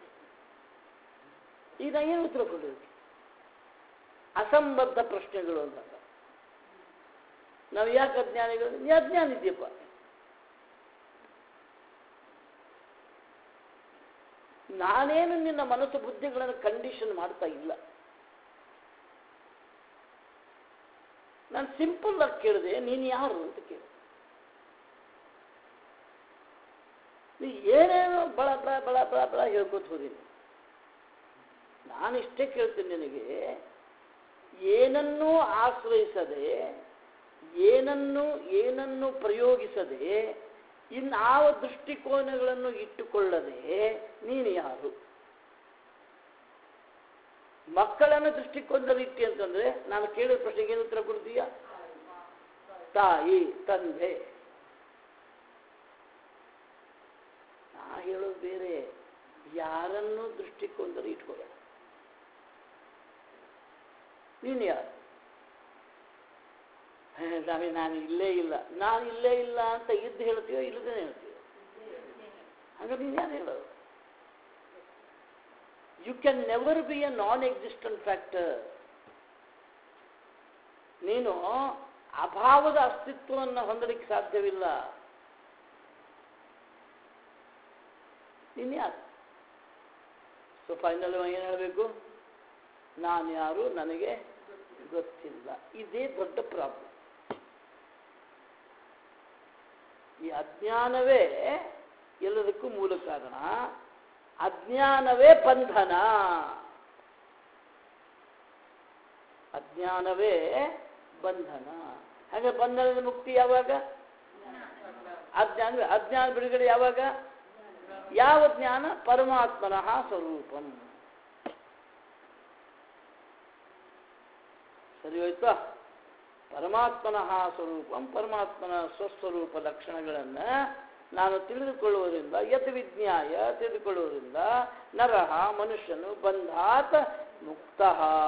ಈಗ ನಾ ಏನು ಉತ್ತರ ಕೊಡೋದು ಅಸಂಬದ್ಧ ಪ್ರಶ್ನೆಗಳು ಅಂತ ನಾವು ಯಾಕೆ ಅಜ್ಞಾನಿಗಳು ನೀ ಅಜ್ಞಾನ ಇದೆಯಪ್ಪ ನಾನೇನು ನಿನ್ನ ಮನಸ್ಸು ಬುದ್ಧಿಗಳನ್ನು ಕಂಡೀಷನ್ ಮಾಡ್ತಾ ಇಲ್ಲ ನಾನು ಸಿಂಪಲ್ ಆಗಿ ಕೇಳಿದೆ ನೀನು ಯಾರು ಅಂತ ಕೇಳಿದೆ ನೀ ಏನೇನೋ ಬಳ ಬಳ ಬಳ ಬಳ ಬಳ ಹೇಳ್ಕೊತ ಹೋದೀನಿ ನಾನು ಇಷ್ಟೇ ಕೇಳ್ತೀನಿ ನಿನಗೆ ಏನನ್ನೂ ಆಶ್ರಯಿಸದೆ ಏನನ್ನು ಏನನ್ನು ಪ್ರಯೋಗಿಸದೆ ಇನ್ನಾವ ದೃಷ್ಟಿಕೋನಗಳನ್ನು ಇಟ್ಟುಕೊಳ್ಳದೆ ನೀನು ಯಾರು ಮಕ್ಕಳನ್ನು ದೃಷ್ಟಿಕೋನದಲ್ಲಿ ಇಟ್ಟಿ ಅಂತಂದ್ರೆ ನಾನು ಕೇಳಿದ ಪ್ರಶ್ನೆಗೆ ಏನು ಉತ್ತರ ಕೊಡ್ತೀಯ ತಾಯಿ ತಂದೆ ನಾ ಹೇಳೋದು ಬೇರೆ ಯಾರನ್ನೂ ದೃಷ್ಟಿಕೋನದಲ್ಲಿ ಇಟ್ಕೋಬೇಡ ನೀನು ಯಾರು ಸ್ವಾಮಿ ನಾನು ಇಲ್ಲೇ ಇಲ್ಲ ನಾನು ಇಲ್ಲೇ ಇಲ್ಲ ಅಂತ ಇದ್ದು ಹೇಳ್ತೀಯೋ ಇಲ್ಲದೇ ಹೇಳ್ತೀಯೋ ಹಾಗಾದ್ರೆ ನೀನು ಯಾರು ಹೇಳೋದು you can never be a non existent factor ನೀನು ಅಭಾವದ ಅಸ್ತಿತ್ವವನ್ನು ಹೊಂದಲಿಕ್ಕೆ ಸಾಧ್ಯವಿಲ್ಲ ನೀನು ಯಾರು ಸೊ ಫೈನಲ್ ಏನು ಹೇಳಬೇಕು ನಾನು ಯಾರು ನನಗೆ ಗೊತ್ತಿಲ್ಲ ಇದೇ ದೊಡ್ಡ ಪ್ರಾಬ್ಲಮ್ ಈ ಅಜ್ಞಾನವೇ ಎಲ್ಲದಕ್ಕೂ ಮೂಲ ಕಾರಣ ಅಜ್ಞಾನವೇ ಬಂಧನ ಅಜ್ಞಾನವೇ ಬಂಧನ ಹಾಗೆ ಬಂಧನದ ಮುಕ್ತಿ ಯಾವಾಗ ಅಜ್ಞಾನ ಅಜ್ಞಾನ ಬಿಡುಗಡೆ ಯಾವಾಗ ಯಾವ ಜ್ಞಾನ ಪರಮಾತ್ಮನಃ ಸ್ವರೂಪಂ ಸರಿ ಹೋಯ್ತಾ ಪರಮಾತ್ಮನಃ ಸ್ವರೂಪಂ ಪರಮಾತ್ಮನ ಸ್ವಸ್ವರೂಪ ಲಕ್ಷಣಗಳನ್ನು ನಾನು ತಿಳಿದುಕೊಳ್ಳುವುದರಿಂದ ಯತ್ ವಿಜ್ಞಾಯ ತಿಳಿದುಕೊಳ್ಳುವುದರಿಂದ ನರಹ ಮನುಷ್ಯನು ಬಂಧಾತ್ ಮುಕ್ತ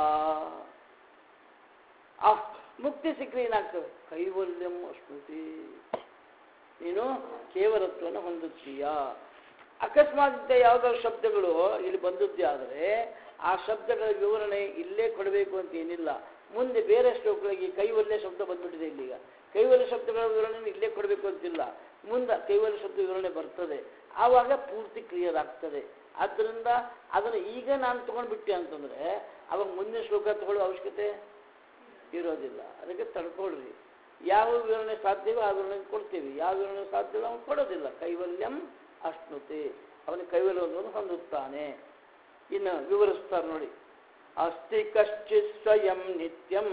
ಆ ಮುಕ್ತಿ ಸಿಕ್ಕರೆ ಏನಾಗ್ತದೆ ಕೈವಲ್ಯಂ ಅಸ್ಮೃತಿ ನೀನು ಕೇವಲತ್ವವನ್ನು ಹೊಂದುತ್ತೀಯ ಅಕಸ್ಮಾತ್ ಇಂಥ ಯಾವುದಾದ್ರು ಶಬ್ದಗಳು ಇಲ್ಲಿ ಬಂದದ್ದೇ ಆದರೆ ಆ ಶಬ್ದಗಳ ವಿವರಣೆ ಇಲ್ಲೇ ಕೊಡಬೇಕು ಅಂತ ಏನಿಲ್ಲ ಮುಂದೆ ಬೇರೆ ಶ್ಲೋಕಗಳಿಗೆ ಕೈವಲ್ಯ ಶಬ್ದ ಬಂದ್ಬಿಟ್ಟಿದೆ ಇಲ್ಲೀಗ ಕೈವಲ್ಯ ಶಬ್ದಗಳ ವಿವರಣೆ ಇಲ್ಲೇ ಕೊಡಬೇಕು ಅಂತಿಲ್ಲ ಮುಂದೆ ಕೈವಲ್ಯ ಶಬ್ದ ವಿವರಣೆ ಬರ್ತದೆ ಆವಾಗ ಪೂರ್ತಿ ಕ್ಲಿಯರ್ ಆಗ್ತದೆ ಆದ್ದರಿಂದ ಅದನ್ನು ಈಗ ನಾನು ತೊಗೊಂಡ್ಬಿಟ್ಟೆ ಅಂತಂದರೆ ಅವಾಗ ಮುಂದಿನ ಶ್ಲೋಕ ತಗೊಳ್ಳೋ ಅವಶ್ಯಕತೆ ಇರೋದಿಲ್ಲ ಅದಕ್ಕೆ ತಡ್ಕೊಳ್ರಿ ಯಾವ ವಿವರಣೆ ಸಾಧ್ಯವೋ ಆ ವಿವರಣೆ ಕೊಡ್ತೀವಿ ಯಾವ ವಿವರಣೆ ಸಾಧ್ಯವಿಲ್ಲ ಅವನು ಕೊಡೋದಿಲ್ಲ ಕೈವಲ್ಯಂ ಅಶ್ನುತೆ ಅವನಿಗೆ ಕೈವಲ್ಯವನ್ನು ಹೊಂದುತ್ತಾನೆ ಇನ್ನು ವಿವರಿಸ್ತಾರೆ ನೋಡಿ ಅಸ್ತಿ ಕಶ್ಚಿತ್ ಸ್ವಯಂ ನಿತ್ಯಂ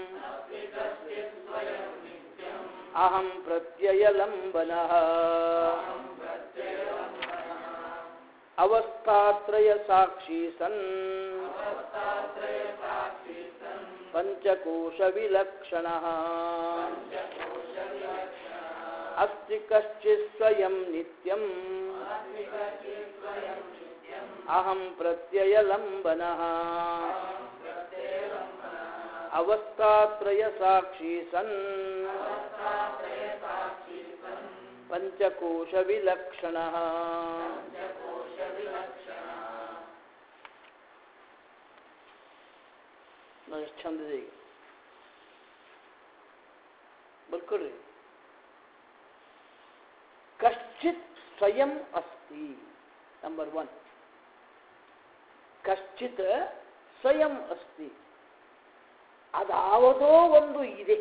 ಅಹಂ ಪ್ರತ್ಯಯ ಲಂಬನಃ ಅವಸ್ಥಾತ್ರಯ ಸಾಕ್ಷಿ ಸನ್ ಪಂಚಕೋಶ ವಿಲಕ್ಷಣ ಅಸ್ತಿ ಕಶ್ಚಿತ್ ಸ್ವಯಂ ನಿತ್ಯಂ ಅಹಂ ಪ್ರತ್ಯಯ ಲಂಬನಃ ಅವಸ್ಥಾತ್ರಯ ಸಾಕ್ಷಿ ಸನ್ ಪಂಚಕೋಶ ವಿಲಕ್ಷಣ ಎಷ್ಟು ಚಂದಿದೆ ಈಗ ಬರ್ಕೊಡ್ರಿ ಕಶ್ಚಿತ್ ಸ್ವಯಂ ಅಸ್ತಿ ನಂಬರ್ ಒನ್ ಕಶ್ಚಿತ್ ಸ್ವಯಂ ಅಸ್ತಿ ಅದಾವದೋ ಒಂದು ಇದೆ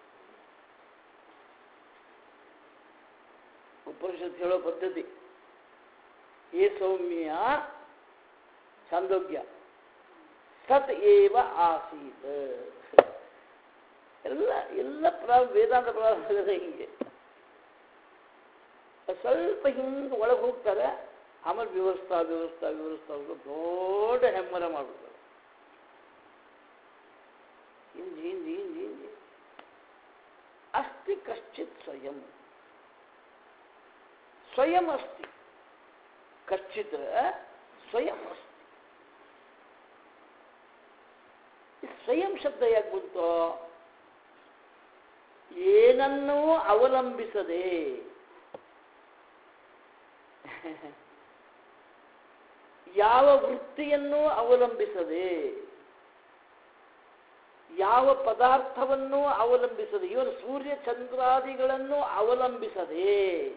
ಉಪನಿಷತ್ ಹೇಳೋ ಪದ್ಧತಿ ಏ ಸೌಮ್ಯ ಛಾಂದೋಗ್ಯ ಸತ್ ಏವ ಆಸೀತ್ ಎಲ್ಲ ಎಲ್ಲ ಪ್ರ ವೇದಾಂತ ಪ್ರಾರಂಭ ಹಿಂಗೆ ಸ್ವಲ್ಪ ಹಿಂಗೆ ಒಳಗೆ ಹೋಗ್ತಾರೆ ಆಮೇಲೆ ವಿವರಿಸ್ತಾ ವಿವರಿಸ್ತಾ ವಿವರಿಸ್ತಾ ಹೋಗ್ಬಿಟ್ಟು ದೊಡ್ಡ ಹೆಮ್ಮರ ಮಾಡ್ಬಿಡ್ತಾರೆ ಹಿಂದಿ ಹಿಂದಿ ಹಿಂದಿ ಹಿಂದಿ ಅಸ್ತಿ ಕಶ್ಚಿತ್ ಸ್ವಯಂ ಸ್ವಯಂ ಅಸ್ತಿ ಕಶ್ಚಿತ್ ಸ್ವಯಂ ಅಸ್ತಿ ಈ ಸ್ವಯಂ ಶಬ್ದ ಯಾಕೆ ಬಂತು ಏನನ್ನೂ ಅವಲಂಬಿಸದೆ ಯಾವ ವೃತ್ತಿಯನ್ನು ಅವಲಂಬಿಸದೆ ಯಾವ ಪದಾರ್ಥವನ್ನು ಅವಲಂಬಿಸದೆ ಇವನು ಸೂರ್ಯ ಚಂದ್ರಾದಿಗಳನ್ನು ಅವಲಂಬಿಸದೆ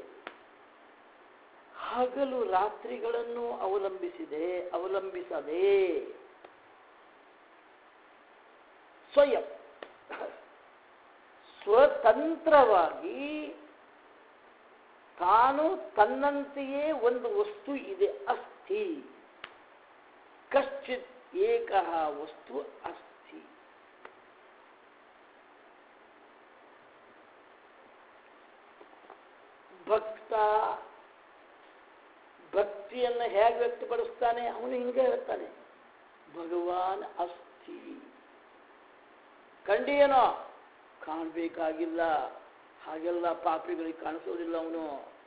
ಹಗಲು ರಾತ್ರಿಗಳನ್ನು ಅವಲಂಬಿಸಿದೆ ಅವಲಂಬಿಸದೆ ಸ್ವಯಂ ಸ್ವತಂತ್ರವಾಗಿ ತಾನು ತನ್ನಂತೆಯೇ ಒಂದು ವಸ್ತು ಇದೆ ಅಸ್ಥಿ ಕಶ್ಚಿತ್ ಏಕ ವಸ್ತು ಅಸ್ಥಿ ಭಕ್ತ ಭಕ್ತಿಯನ್ನು ಹೇಗೆ ವ್ಯಕ್ತಪಡಿಸ್ತಾನೆ ಅವನು ಹಿಂಗೆ ಹೇಳ್ತಾನೆ ಭಗವಾನ್ ಅಸ್ಥಿ ಕಂಡಿಯೇನೋ ಕಾಣಬೇಕಾಗಿಲ್ಲ ಹಾಗೆಲ್ಲ ಪಾಪಿಗಳಿಗೆ ಕಾಣಿಸೋದಿಲ್ಲ ಅವನು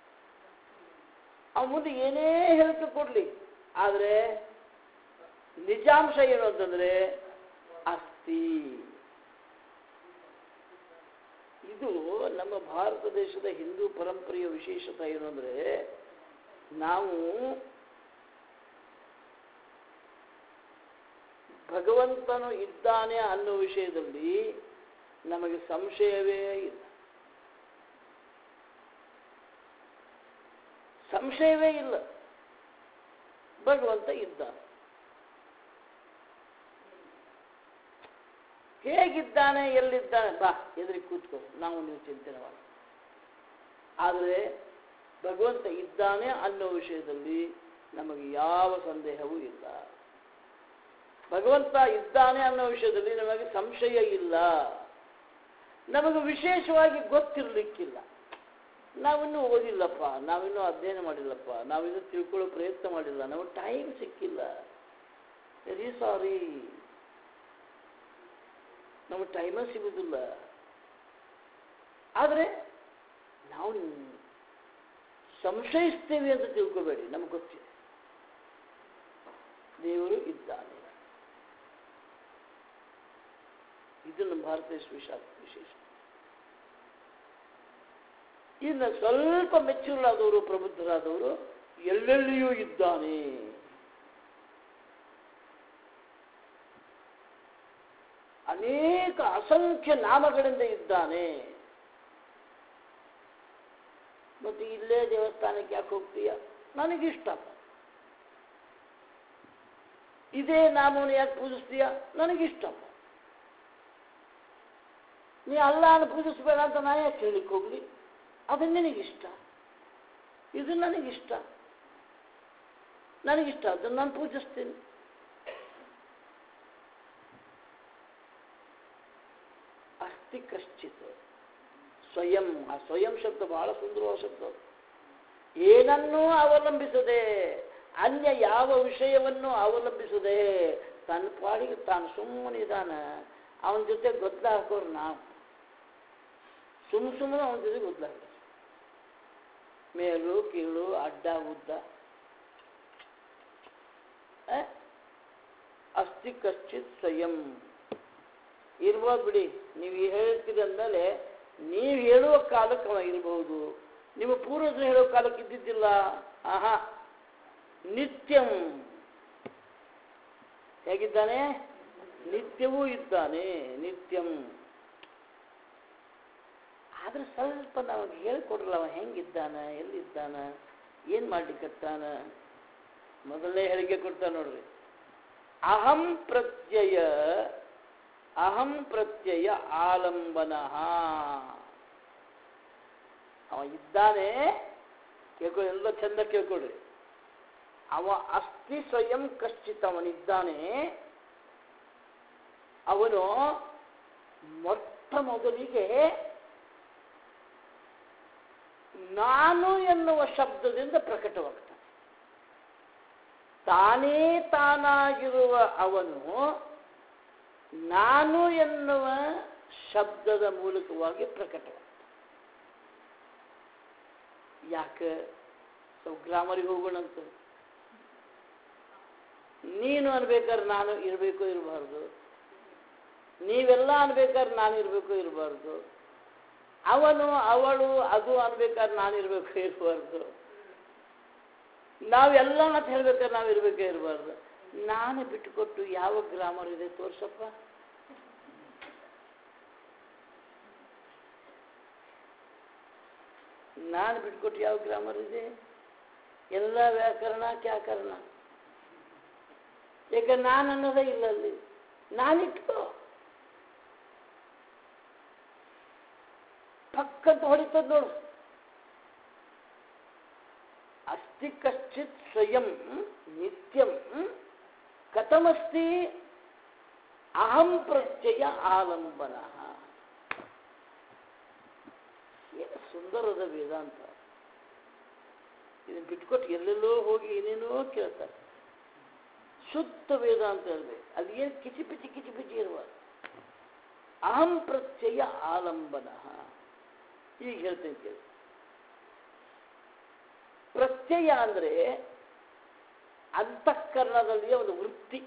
ಅವನ ಮುಂದೆ ಏನೇ ಹೇಳ್ತು ಕೊಡ್ಲಿ ಆದರೆ ನಿಜಾಂಶ ಏನು ಅಂತಂದ್ರೆ ಅಸ್ಥಿ ಇದು ನಮ್ಮ ಭಾರತ ದೇಶದ ಹಿಂದೂ ಪರಂಪರೆಯ ವಿಶೇಷತೆ ಏನು ಅಂದರೆ ನಾವು ಭಗವಂತನು ಇದ್ದಾನೆ ಅನ್ನೋ ವಿಷಯದಲ್ಲಿ ನಮಗೆ ಸಂಶಯವೇ ಇಲ್ಲ ಸಂಶಯವೇ ಇಲ್ಲ ಭಗವಂತ ಇದ್ದಾನೆ ಹೇಗಿದ್ದಾನೆ ಎಲ್ಲಿದ್ದಾನೆ ಬಾ ಎದುರಿ ಕೂತ್ಕೋ ನಾವು ನೀವು ಚಿಂತನೆ ಮಾಡಿ ಆದರೆ ಭಗವಂತ ಇದ್ದಾನೆ ಅನ್ನೋ ವಿಷಯದಲ್ಲಿ ನಮಗೆ ಯಾವ ಸಂದೇಹವೂ ಇಲ್ಲ ಭಗವಂತ ಇದ್ದಾನೆ ಅನ್ನೋ ವಿಷಯದಲ್ಲಿ ನಮಗೆ ಸಂಶಯ ಇಲ್ಲ ನಮಗೆ ವಿಶೇಷವಾಗಿ ಗೊತ್ತಿರಲಿಕ್ಕಿಲ್ಲ ನಾವಿನ್ನೂ ಓದಿಲ್ಲಪ್ಪ ನಾವಿನ್ನೂ ಅಧ್ಯಯನ ಮಾಡಿಲ್ಲಪ್ಪ ನಾವಿನ್ನೂ ತಿಳ್ಕೊಳ್ಳೋ ಪ್ರಯತ್ನ ಮಾಡಿಲ್ಲ ನಮಗೆ ಟೈಮ್ ಸಿಕ್ಕಿಲ್ಲ ವೆರಿ ಸಾರಿ ನಮಗೆ ಟೈಮೇ ಸಿಗುವುದಿಲ್ಲ ಆದರೆ ನಾವು ಸಂಶಯಿಸ್ತೇವೆ ಅಂತ ತಿಳ್ಕೊಬೇಡಿ ನಮಗೆ ಗೊತ್ತಿದೆ ದೇವರು ಇದ್ದಾನೆ ಇದು ನಮ್ಮ ಭಾರತ ದೇಶ ವಿಶಾಲ ವಿಶೇಷ ಇನ್ನು ಸ್ವಲ್ಪ ಮೆಚ್ಯೂರ್ ಆದವರು ಪ್ರಬುದ್ಧರಾದವರು ಎಲ್ಲೆಲ್ಲಿಯೂ ಇದ್ದಾನೆ ಅನೇಕ ಅಸಂಖ್ಯ ನಾಮಗಳಿಂದ ಇದ್ದಾನೆ ಮತ್ತೆ ಇಲ್ಲೇ ದೇವಸ್ಥಾನಕ್ಕೆ ಯಾಕೆ ಹೋಗ್ತೀಯ ನನಗಿಷ್ಟ ಇದೇ ನಾಮವನ್ನು ಯಾಕೆ ಪೂಜಿಸ್ತೀಯ ನನಗಿಷ್ಟಪ್ಪ ನೀ ಅಲ್ಲಾನ ಪೂಜಿಸ್ಬೇಡ ಅಂತ ನಾ ಯಾಕೆ ಹೇಳಲಿಕ್ಕೆ ಹೋಗ್ಲಿ ಅದು ನಿನಗಿಷ್ಟ ಇದು ನನಗಿಷ್ಟ ನನಗಿಷ್ಟ ಅದನ್ನು ನಾನು ಪೂಜಿಸ್ತೀನಿ ಅಸ್ತಿ ಕಶ್ಚಿತ್ ಸ್ವಯಂ ಆ ಸ್ವಯಂ ಶಬ್ದ ಬಹಳ ಸುಂದರವಾದ ಶಬ್ದ ಅದು. ಏನನ್ನೂ ಅವಲಂಬಿಸದೆ ಅನ್ಯ ಯಾವ ವಿಷಯವನ್ನು ಅವಲಂಬಿಸದೆ ತನ್ನ ಪಾಡಿಗೆ ತಾನು ಸುಮ್ಮನಿದಾನ ಅವನ ಜೊತೆ ಗೊತ್ತಲ ಹಾಕೋರು ನಾವು ಸುಮ್ಮ ಸುಮ್ಮನೆ ಅವನ ಜೊತೆ ಗೊತ್ತಲ ಹಾಕೋರು ಮೇಲು ಕೀಳು ಅಡ್ಡ ಉದ್ದ ಆ? ಅಸ್ತಿ ಕಶ್ಚಿತ್ ಸ್ವಯಂ ಇರ್ಬೋದು ಬಿಡಿ ನೀವು ಹೇಳ್ತೀರಿ ಅಂದಮೇಲೆ ನೀವು ಹೇಳುವ ಕಾಲಕ್ಕೆ ಅವ ಇರಬಹುದು ನಿಮ್ಮ ಪೂರ್ವಜರು ಹೇಳುವ ಕಾಲಕ್ಕೆ ಇದ್ದಿದ್ದಿಲ್ಲ ಆಹಾ ನಿತ್ಯಂ ಹೇಗಿದ್ದಾನೆ ನಿತ್ಯವೂ ಇದ್ದಾನೆ ನಿತ್ಯಂ ಆದ್ರೆ ಸ್ವಲ್ಪ ನಮಗೆ ಹೇಳ್ಕೊಡ್ರಲ್ಲ ಅವ ಹೆಂಗಿದ್ದಾನ ಎಲ್ಲಿದ್ದಾನ ಏನು ಮಾಡ್ಲಿಕ್ಕತ್ತಾನ ಮೊದಲನೇ ಹೇಳಿಕೆ ಕೊಡ್ತಾನೆ ನೋಡ್ರಿ ಅಹಂ ಪ್ರತ್ಯಯ ಅಹಂ ಪ್ರತ್ಯಯ ಆಲಂಬನ ಅವ ಇದ್ದಾನೆ ಕೇಳ್ಕೊ ಎಲ್ಲ ಚಂದ ಕೇಳ್ಕೊಡ್ರಿ ಅವ ಅಸ್ಥಿ ಸ್ವಯಂ ಕಶ್ಚಿತ್ ಅವನಿದ್ದಾನೆ ಅವನು ಮೊಟ್ಟ ಮೊದಲಿಗೆ ನಾನು ಎನ್ನುವ ಶಬ್ದದಿಂದ ಪ್ರಕಟವಾಗ್ತಾನೆ ತಾನೇ ತಾನಾಗಿರುವ ಅವನು ನಾನು ಎನ್ನುವ ಶಬ್ದದ ಮೂಲಕವಾಗಿ ಪ್ರಕಟವಾಗ್ತಾನೆ ಯಾಕೆ ಸ್ವಲ್ಪ ಗ್ರಾಮರಿಗೆ ಹೋಗೋಣಂತ ನೀನು ಅನ್ಬೇಕಾದ್ರೆ ನಾನು ಇರಬೇಕು ಇರಬಾರ್ದು ನೀವೆಲ್ಲ ಅನ್ಬೇಕಾದ್ರೆ ನಾನು ಇರಬೇಕು ಇರಬಾರ್ದು ಅವನು ಅವಳು ಅದು ಅನ್ಬೇಕಾದ್ರೆ ನಾನು ಇರಬೇಕು ಇರಬಾರ್ದು ನಾವೆಲ್ಲ ಅಂತ ಹೇಳ್ಬೇಕಾದ್ರೆ ನಾವು ಇರಬೇಕೇ ಇರಬಾರ್ದು ನಾನೇ ಬಿಟ್ಟುಕೊಟ್ಟು ಯಾವ ಗ್ರಾಮರ್ ಇದೆ ತೋರ್ಸಪ್ಪ ನಾನು ಬಿಟ್ಕೊಟ್ಟು ಯಾವ ಗ್ರಾಮರ್ ಇದೆ ಎಲ್ಲ ವ್ಯಾಕರಣ ಕ್ಯಾಕರಣ ಈಗ ನಾನು ಅನ್ನೋದೇ ಇಲ್ಲ ಅಲ್ಲಿ ನಾನಿಟ್ಕೋ ಪಕ್ಕಂತ ಹೊಡಿತದ ನೋಡು ಅಸ್ತಿ ಕಶ್ಚಿತ್ ಸ್ವಯಂ ನಿತ್ಯಂ ಕಥಮಸ್ತಿ ಅಹಂ ಪ್ರತ್ಯಯ ಆಲಂಬನ ಏನು ಸುಂದರದ ವೇದಾಂತ ಇದನ್ನು ಬಿಟ್ಕೊಟ್ಟು ಎಲ್ಲೆಲ್ಲೋ ಹೋಗಿ ಏನೇನೋ ಕೇಳ್ತಾರೆ ಶುದ್ಧ ವೇದಾಂತ ಹೇಳ್ಬೇಕು ಅದು ಏನು ಕಿಚಿಪಿಚಿ ಕಿಚಿಪಿಚಿ ಇರುವ ಅಹಂ ಪ್ರತ್ಯಯ ಆಲಂಬನ ಈಗ ಹೇಳ್ತೇನೆ ಕೇಳಿ ಪ್ರತ್ಯಯ ಅಂದರೆ ಅಂತಃಕರಣದಲ್ಲಿಯ ಒಂದು ವೃತ್ತಿ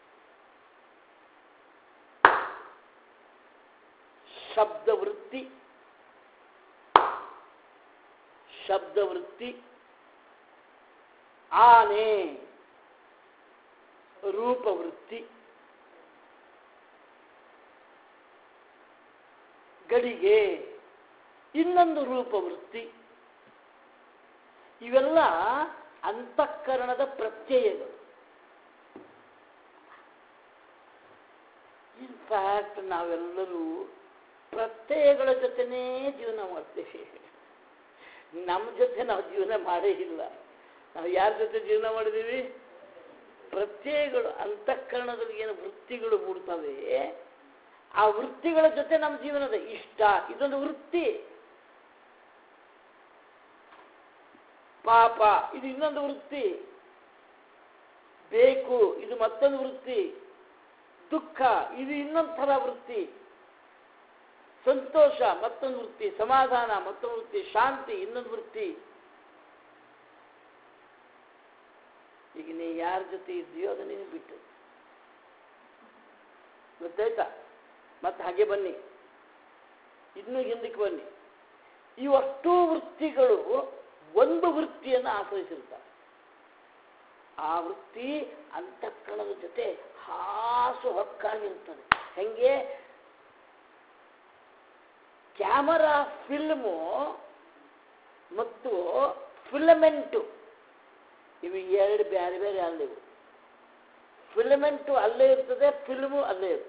ಶಬ್ದ ವೃತ್ತಿ ಶಬ್ದವೃತ್ತಿ ಆನೆ ರೂಪವೃತ್ತಿ ಗಡಿಗೆ ಇನ್ನೊಂದು ರೂಪವೃತ್ತಿ ಇವೆಲ್ಲ ಅಂತಃಕರಣದ ಪ್ರತ್ಯಯಗಳು ಇನ್ಫ್ಯಾಕ್ಟ್ ನಾವೆಲ್ಲರೂ ಪ್ರತ್ಯಯಗಳ ಜೊತೆನೇ ಜೀವನ ಮಾಡ್ತೇವೆ ನಮ್ಮ ಜೊತೆ ನಾವು ಜೀವನ ಮಾಡೇ ಇಲ್ಲ ನಾವು ಯಾರ ಜೊತೆ ಜೀವನ ಮಾಡಿದ್ದೀವಿ ಪ್ರತ್ಯಯಗಳು ಅಂತಃಕರಣದಲ್ಲಿ ಏನು ವೃತ್ತಿಗಳು ಮೂಡ್ತವೆ ಆ ವೃತ್ತಿಗಳ ಜೊತೆ ನಮ್ಮ ಜೀವನದ ಇಷ್ಟ ಇದೊಂದು ವೃತ್ತಿ ಪಾಪ ಇದು ಇನ್ನೊಂದು ವೃತ್ತಿ ಬೇಕು ಇದು ಮತ್ತೊಂದು ವೃತ್ತಿ ದುಃಖ ಇದು ಇನ್ನೊಂದು ಥರ ವೃತ್ತಿ ಸಂತೋಷ ಮತ್ತೊಂದು ವೃತ್ತಿ ಸಮಾಧಾನ ಮತ್ತೊಂದು ವೃತ್ತಿ ಶಾಂತಿ ಇನ್ನೊಂದು ವೃತ್ತಿ ಈಗ ನೀ ಯಾರ ಜೊತೆ ಇದೆಯೋ ಅದು ನೀನು ಬಿಟ್ಟು ಗೊತ್ತಾಯ್ತಾ ಮತ್ತೆ ಹಾಗೆ ಬನ್ನಿ ಇನ್ನೂ ಹಿಂದಕ್ಕೆ ಬನ್ನಿ ಇವಷ್ಟೂ ವೃತ್ತಿಗಳು ಒಂದು ವೃತ್ತಿಯನ್ನು ಆಶ್ರಯಿಸಿರ್ತಾರೆ ಆ ವೃತ್ತಿ ಅಂತಃಕರಣದ ಜೊತೆ ಹಾಸು ಹೊಕ್ಕಾಗಿರ್ತದೆ ಹೆಂಗೆ ಕ್ಯಾಮರಾ ಫಿಲ್ಮು ಮತ್ತು ಫಿಲಮೆಂಟು ಇವು ಎರಡು ಬೇರೆ ಬೇರೆ ಅಲ್ಲ ಇವು ಫಿಲಮೆಂಟು ಅಲ್ಲೇ ಇರ್ತದೆ ಫಿಲ್ಮು ಅಲ್ಲೇ ಇರ್ತದೆ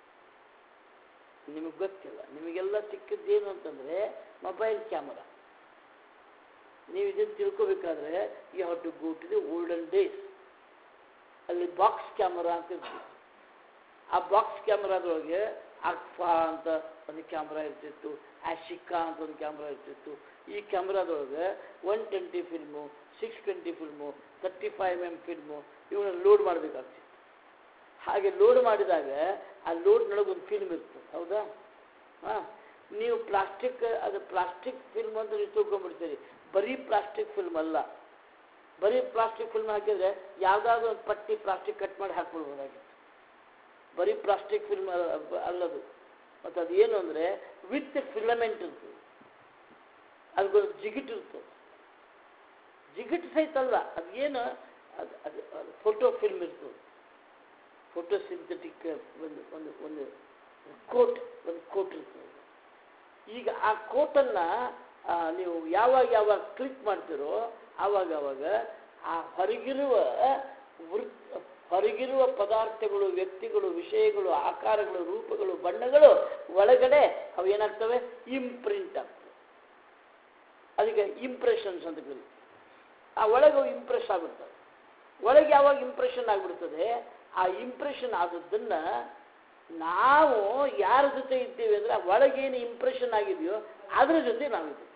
ನಿಮಗೆ ಗೊತ್ತಿಲ್ಲ ನಿಮಗೆಲ್ಲ ಸಿಕ್ಕಿದ್ದೇನು ಅಂತಂದರೆ ಮೊಬೈಲ್ ಕ್ಯಾಮರಾ ನೀವು ಇದನ್ನು ತಿಳ್ಕೊಬೇಕಾದ್ರೆ you have to go to the olden days ಅಲ್ಲಿ ಬಾಕ್ಸ್ ಕ್ಯಾಮರಾ ಅಂತ ಇರ್ತದೆ ಆ ಬಾಕ್ಸ್ ಕ್ಯಾಮರಾದೊಳಗೆ ಅಕ್ಫಾ ಅಂತ ಒಂದು ಕ್ಯಾಮ್ರಾ ಇರ್ತಿತ್ತು ಆಶಿಕಾ ಅಂತ ಒಂದು ಕ್ಯಾಮ್ರಾ ಇರ್ತಿತ್ತು ಈ ಕ್ಯಾಮ್ರಾದೊಳಗೆ one twenty film six twenty film thirty five M film ಇವನ್ನ ಲೋಡ್ ಮಾಡಬೇಕಾಗ್ತಿತ್ತು ಹಾಗೆ ಲೋಡ್ ಮಾಡಿದಾಗ ಆ ಲೋಡ್ನೊಳಗೆ ಒಂದು ಫಿಲ್ಮ್ ಇರ್ತದೆ ಹೌದಾ ಹಾಂ ನೀವು ಪ್ಲಾಸ್ಟಿಕ್ ಅದು ಪ್ಲಾಸ್ಟಿಕ್ ಫಿಲ್ಮ್ ಅಂತ ನೀವು ತಿಳ್ಕೊಂಡ್ಬಿಡ್ತೀರಿ ಬರೀ ಪ್ಲಾಸ್ಟಿಕ್ ಫಿಲ್ಮ್ ಅಲ್ಲ ಬರೀ ಪ್ಲಾಸ್ಟಿಕ್ ಫಿಲ್ಮ್ ಹಾಕಿದ್ರೆ ಯಾವುದಾದ್ರೂ ಒಂದು ಪಟ್ಟಿ ಪ್ಲಾಸ್ಟಿಕ್ ಕಟ್ ಮಾಡಿ ಹಾಕ್ಬಿಡ್ಬೋದಾಗಿತ್ತು ಬರೀ ಪ್ಲಾಸ್ಟಿಕ್ ಫಿಲ್ಮ್ ಅಲ್ಲದು ಮತ್ತು ಅದು ಏನು ಅಂದರೆ ವಿತ್ ಫಿಲಮೆಂಟ್ ಇರ್ತದೆ ಅದಕ್ಕೊಂದು ಜಿಗಿಟ್ ಇರ್ತದೆ ಜಿಗಿಟ್ ಸಹಿತ ಅಲ್ಲ ಅದು ಏನು ಅದು ಅದು ಅದು ಫೋಟೋ ಫಿಲ್ಮ್ ಇರ್ತದೆ ಫೋಟೋ ಸಿಂಥೆಟಿಕ್ ಒಂದು ಒಂದು ಒಂದು ಕೋಟ್ ಒಂದು ಕೋಟ್ ಇರ್ತದೆ ಈಗ ಆ ಕೋಟನ್ನು ನೀವು ಯಾವಾಗ ಯಾವಾಗ ಕ್ಲಿಕ್ ಮಾಡ್ತೀರೋ ಆವಾಗ ಆವಾಗ ಆ ಹೊರಗಿರುವ ವೃತ್ ಹೊರಗಿರುವ ಪದಾರ್ಥಗಳು ವ್ಯಕ್ತಿಗಳು ವಿಷಯಗಳು ಆಕಾರಗಳು ರೂಪಗಳು ಬಣ್ಣಗಳು ಒಳಗಡೆ ಅವು ಏನಾಗ್ತವೆ ಇಂಪ್ರಿಂಟ್ ಆಗ್ತವೆ ಅದಕ್ಕೆ ಇಂಪ್ರೆಷನ್ಸ್ ಅಂತ ಕರೀತೀವಿ ಆ ಒಳಗೆ ಇಂಪ್ರೆಸ್ ಆಗುತ್ತವೆ ಒಳಗೆ ಯಾವಾಗ ಇಂಪ್ರೆಷನ್ ಆಗಿಬಿಡ್ತದೆ ಆ ಇಂಪ್ರೆಷನ್ ಆದದ್ದನ್ನು ನಾವು ಯಾರ ಜೊತೆ ಇದ್ದೇವೆ ಅಂದರೆ ಒಳಗೇನು ಇಂಪ್ರೆಷನ್ ಆಗಿದೆಯೋ ಅದ್ರ ಜೊತೆ ನಾವಿದ್ದೀವಿ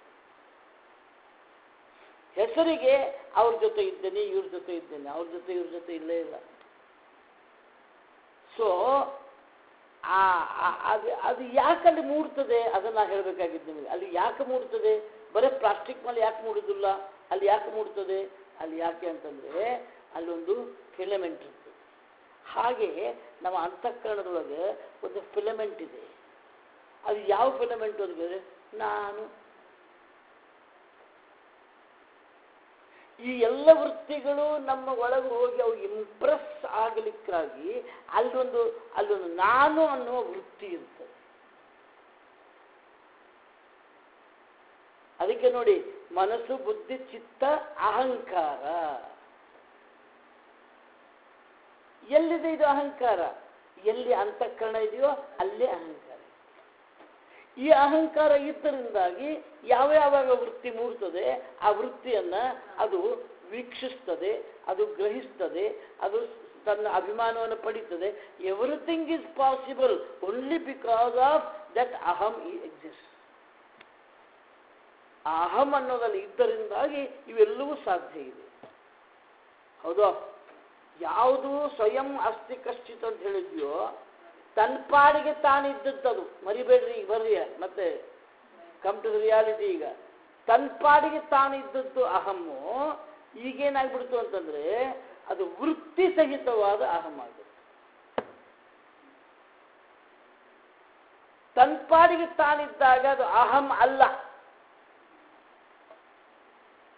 ಹೆಸರಿಗೆ ಅವ್ರ ಜೊತೆ ಇದ್ದೇನೆ ಇವ್ರ ಜೊತೆ ಇದ್ದೇನೆ ಅವ್ರ ಜೊತೆ ಇವ್ರ ಜೊತೆ ಇಲ್ಲೇ ಇಲ್ಲ ಸೊ ಆ ಆ- ಅದು ಅದು ಯಾಕಲ್ಲಿ ಮೂಡ್ತದೆ ಅದನ್ನು ಹೇಳಬೇಕಾಗಿದ್ದು ನಿಮಗೆ ಅಲ್ಲಿ ಯಾಕೆ ಮೂಡ್ತದೆ ಬರೀ ಪ್ಲಾಸ್ಟಿಕ್ ಮೇಲೆ ಯಾಕೆ ಮೂಡುದಿಲ್ಲ ಅಲ್ಲಿ ಯಾಕೆ ಮೂಡ್ತದೆ ಅಲ್ಲಿ ಯಾಕೆ ಅಂತಂದರೆ ಅಲ್ಲೊಂದು ಫಿಲಮೆಂಟ್ ಇರ್ತದೆ ಹಾಗೆ ನಮ್ಮ ಅಂತಃಕರಣದೊಳಗೆ ಒಂದು ಫಿಲಮೆಂಟ್ ಇದೆ ಅದು ಯಾವ ಫಿಲಮೆಂಟ್ ಅಂದರೆ ನಾನು ಈ ಎಲ್ಲ ವೃತ್ತಿಗಳು ನಮ್ಮ ಒಳಗೆ ಹೋಗಿ ಅವು ಇಂಪ್ರೆಸ್ ಆಗಲಿಕ್ಕಾಗಿ ಅಲ್ಲೊಂದು ಅಲ್ಲೊಂದು ನಾನು ಅನ್ನುವ ವೃತ್ತಿ ಇರ್ತದೆ ಅದಕ್ಕೆ ನೋಡಿ ಮನಸ್ಸು ಬುದ್ಧಿ ಚಿತ್ತ ಅಹಂಕಾರ ಎಲ್ಲಿದೆ ಇದು ಅಹಂಕಾರ ಎಲ್ಲಿ ಅಂತಃಕರಣ ಇದೆಯೋ ಅಲ್ಲೇ ಅಹಂಕಾರ ಈ ಅಹಂಕಾರ ಇದ್ದರಿಂದಾಗಿ ಯಾವ ಯಾವಾಗ ವೃತ್ತಿ ಮೂಡ್ತದೆ ಆ ವೃತ್ತಿಯನ್ನ ಅದು ವೀಕ್ಷಿಸ್ತದೆ ಅದು ಗ್ರಹಿಸ್ತದೆ ಅದು ತನ್ನ ಅಭಿಮಾನವನ್ನು ಪಡೀತದೆ everything is possible only because of that ಅಹಂ ಎಕ್ಸಿಸ್ಟ್ ಆ ಅಹಂ ಅನ್ನೋದಲ್ಲಿ ಇದ್ದರಿಂದಾಗಿ ಇವೆಲ್ಲವೂ ಸಾಧ್ಯ ಇದೆ ಹೌದಾ ಯಾವುದು ಸ್ವಯಂ ಅಸ್ತಿ ಕಶ್ಚಿತ್ ಅಂತ ಹೇಳಿದ್ಯೋ ತನ್ನ ಪಾಡಿಗೆ ತಾನಿದ್ದದ್ದು ಮರಿಬೇಡ್ರಿ ಈಗ ಬರ್ರಿ ಮತ್ತೆ ಕಮ್ ಟು ರಿಯಾಲಿಟಿ ಈಗ ತನ್ನ ಪಾಡಿಗೆ ತಾನಿದ್ದದ್ದು ಅಹಮ್ಮು ಈಗೇನಾಗ್ಬಿಡ್ತು ಅಂತಂದ್ರೆ ಅದು ವೃತ್ತಿ ಸಹಿತವಾದ ಅಹಂ ಆಗುತ್ತೆ ತನ್ನ ಪಾಡಿಗೆ ತಾನಿದ್ದಾಗ ಅದು ಅಹಂ ಅಲ್ಲ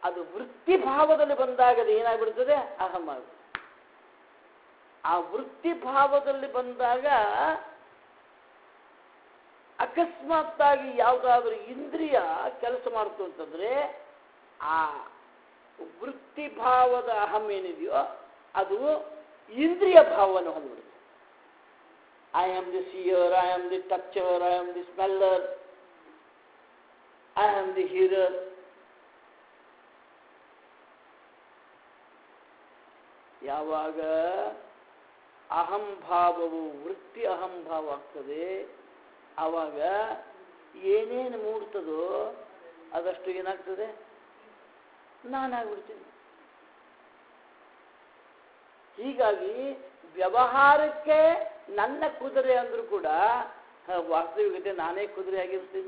ಅದು ವೃತ್ತಿ ಭಾವದಲ್ಲಿ ಬಂದಾಗ ಅದು ಏನಾಗ್ಬಿಡ್ತದೆ ಅಹಂ ಆಗುತ್ತೆ ಆ ವೃತ್ತಿ ಭಾವದಲ್ಲಿ ಬಂದಾಗ ಅಕಸ್ಮಾತ್ತಾಗಿ ಯಾವುದಾದ್ರೂ ಇಂದ್ರಿಯ ಕೆಲಸ ಮಾಡ್ತು ಅಂತಂದ್ರೆ ಆ ವೃತ್ತಿ ಭಾವದ ಅಹಂ ಏನಿದೆಯೋ ಅದು ಇಂದ್ರಿಯ ಭಾವವನ್ನು ಹೊಂದ್ಬಿಡುತ್ತೆ I am the seer I am the toucher I am the smeller I am the hearer ಯಾವಾಗ ಅಹಂಭಾವವು ವೃತ್ತಿ ಅಹಂಭಾವ ಆಗ್ತದೆ ಆವಾಗ ಏನೇನು ಮೂಡ್ತದೋ ಅದಷ್ಟು ಏನಾಗ್ತದೆ ನಾನಾಗ್ಬಿಡ್ತೀನಿ ಹೀಗಾಗಿ ವ್ಯವಹಾರಕ್ಕೆ ನನ್ನ ಕುದುರೆ ಅಂದ್ರೂ ಕೂಡ ಹ, ವಾಸ್ತವಿಕತೆ ನಾನೇ ಕುದುರೆ ಆಗಿರ್ತೀನಿ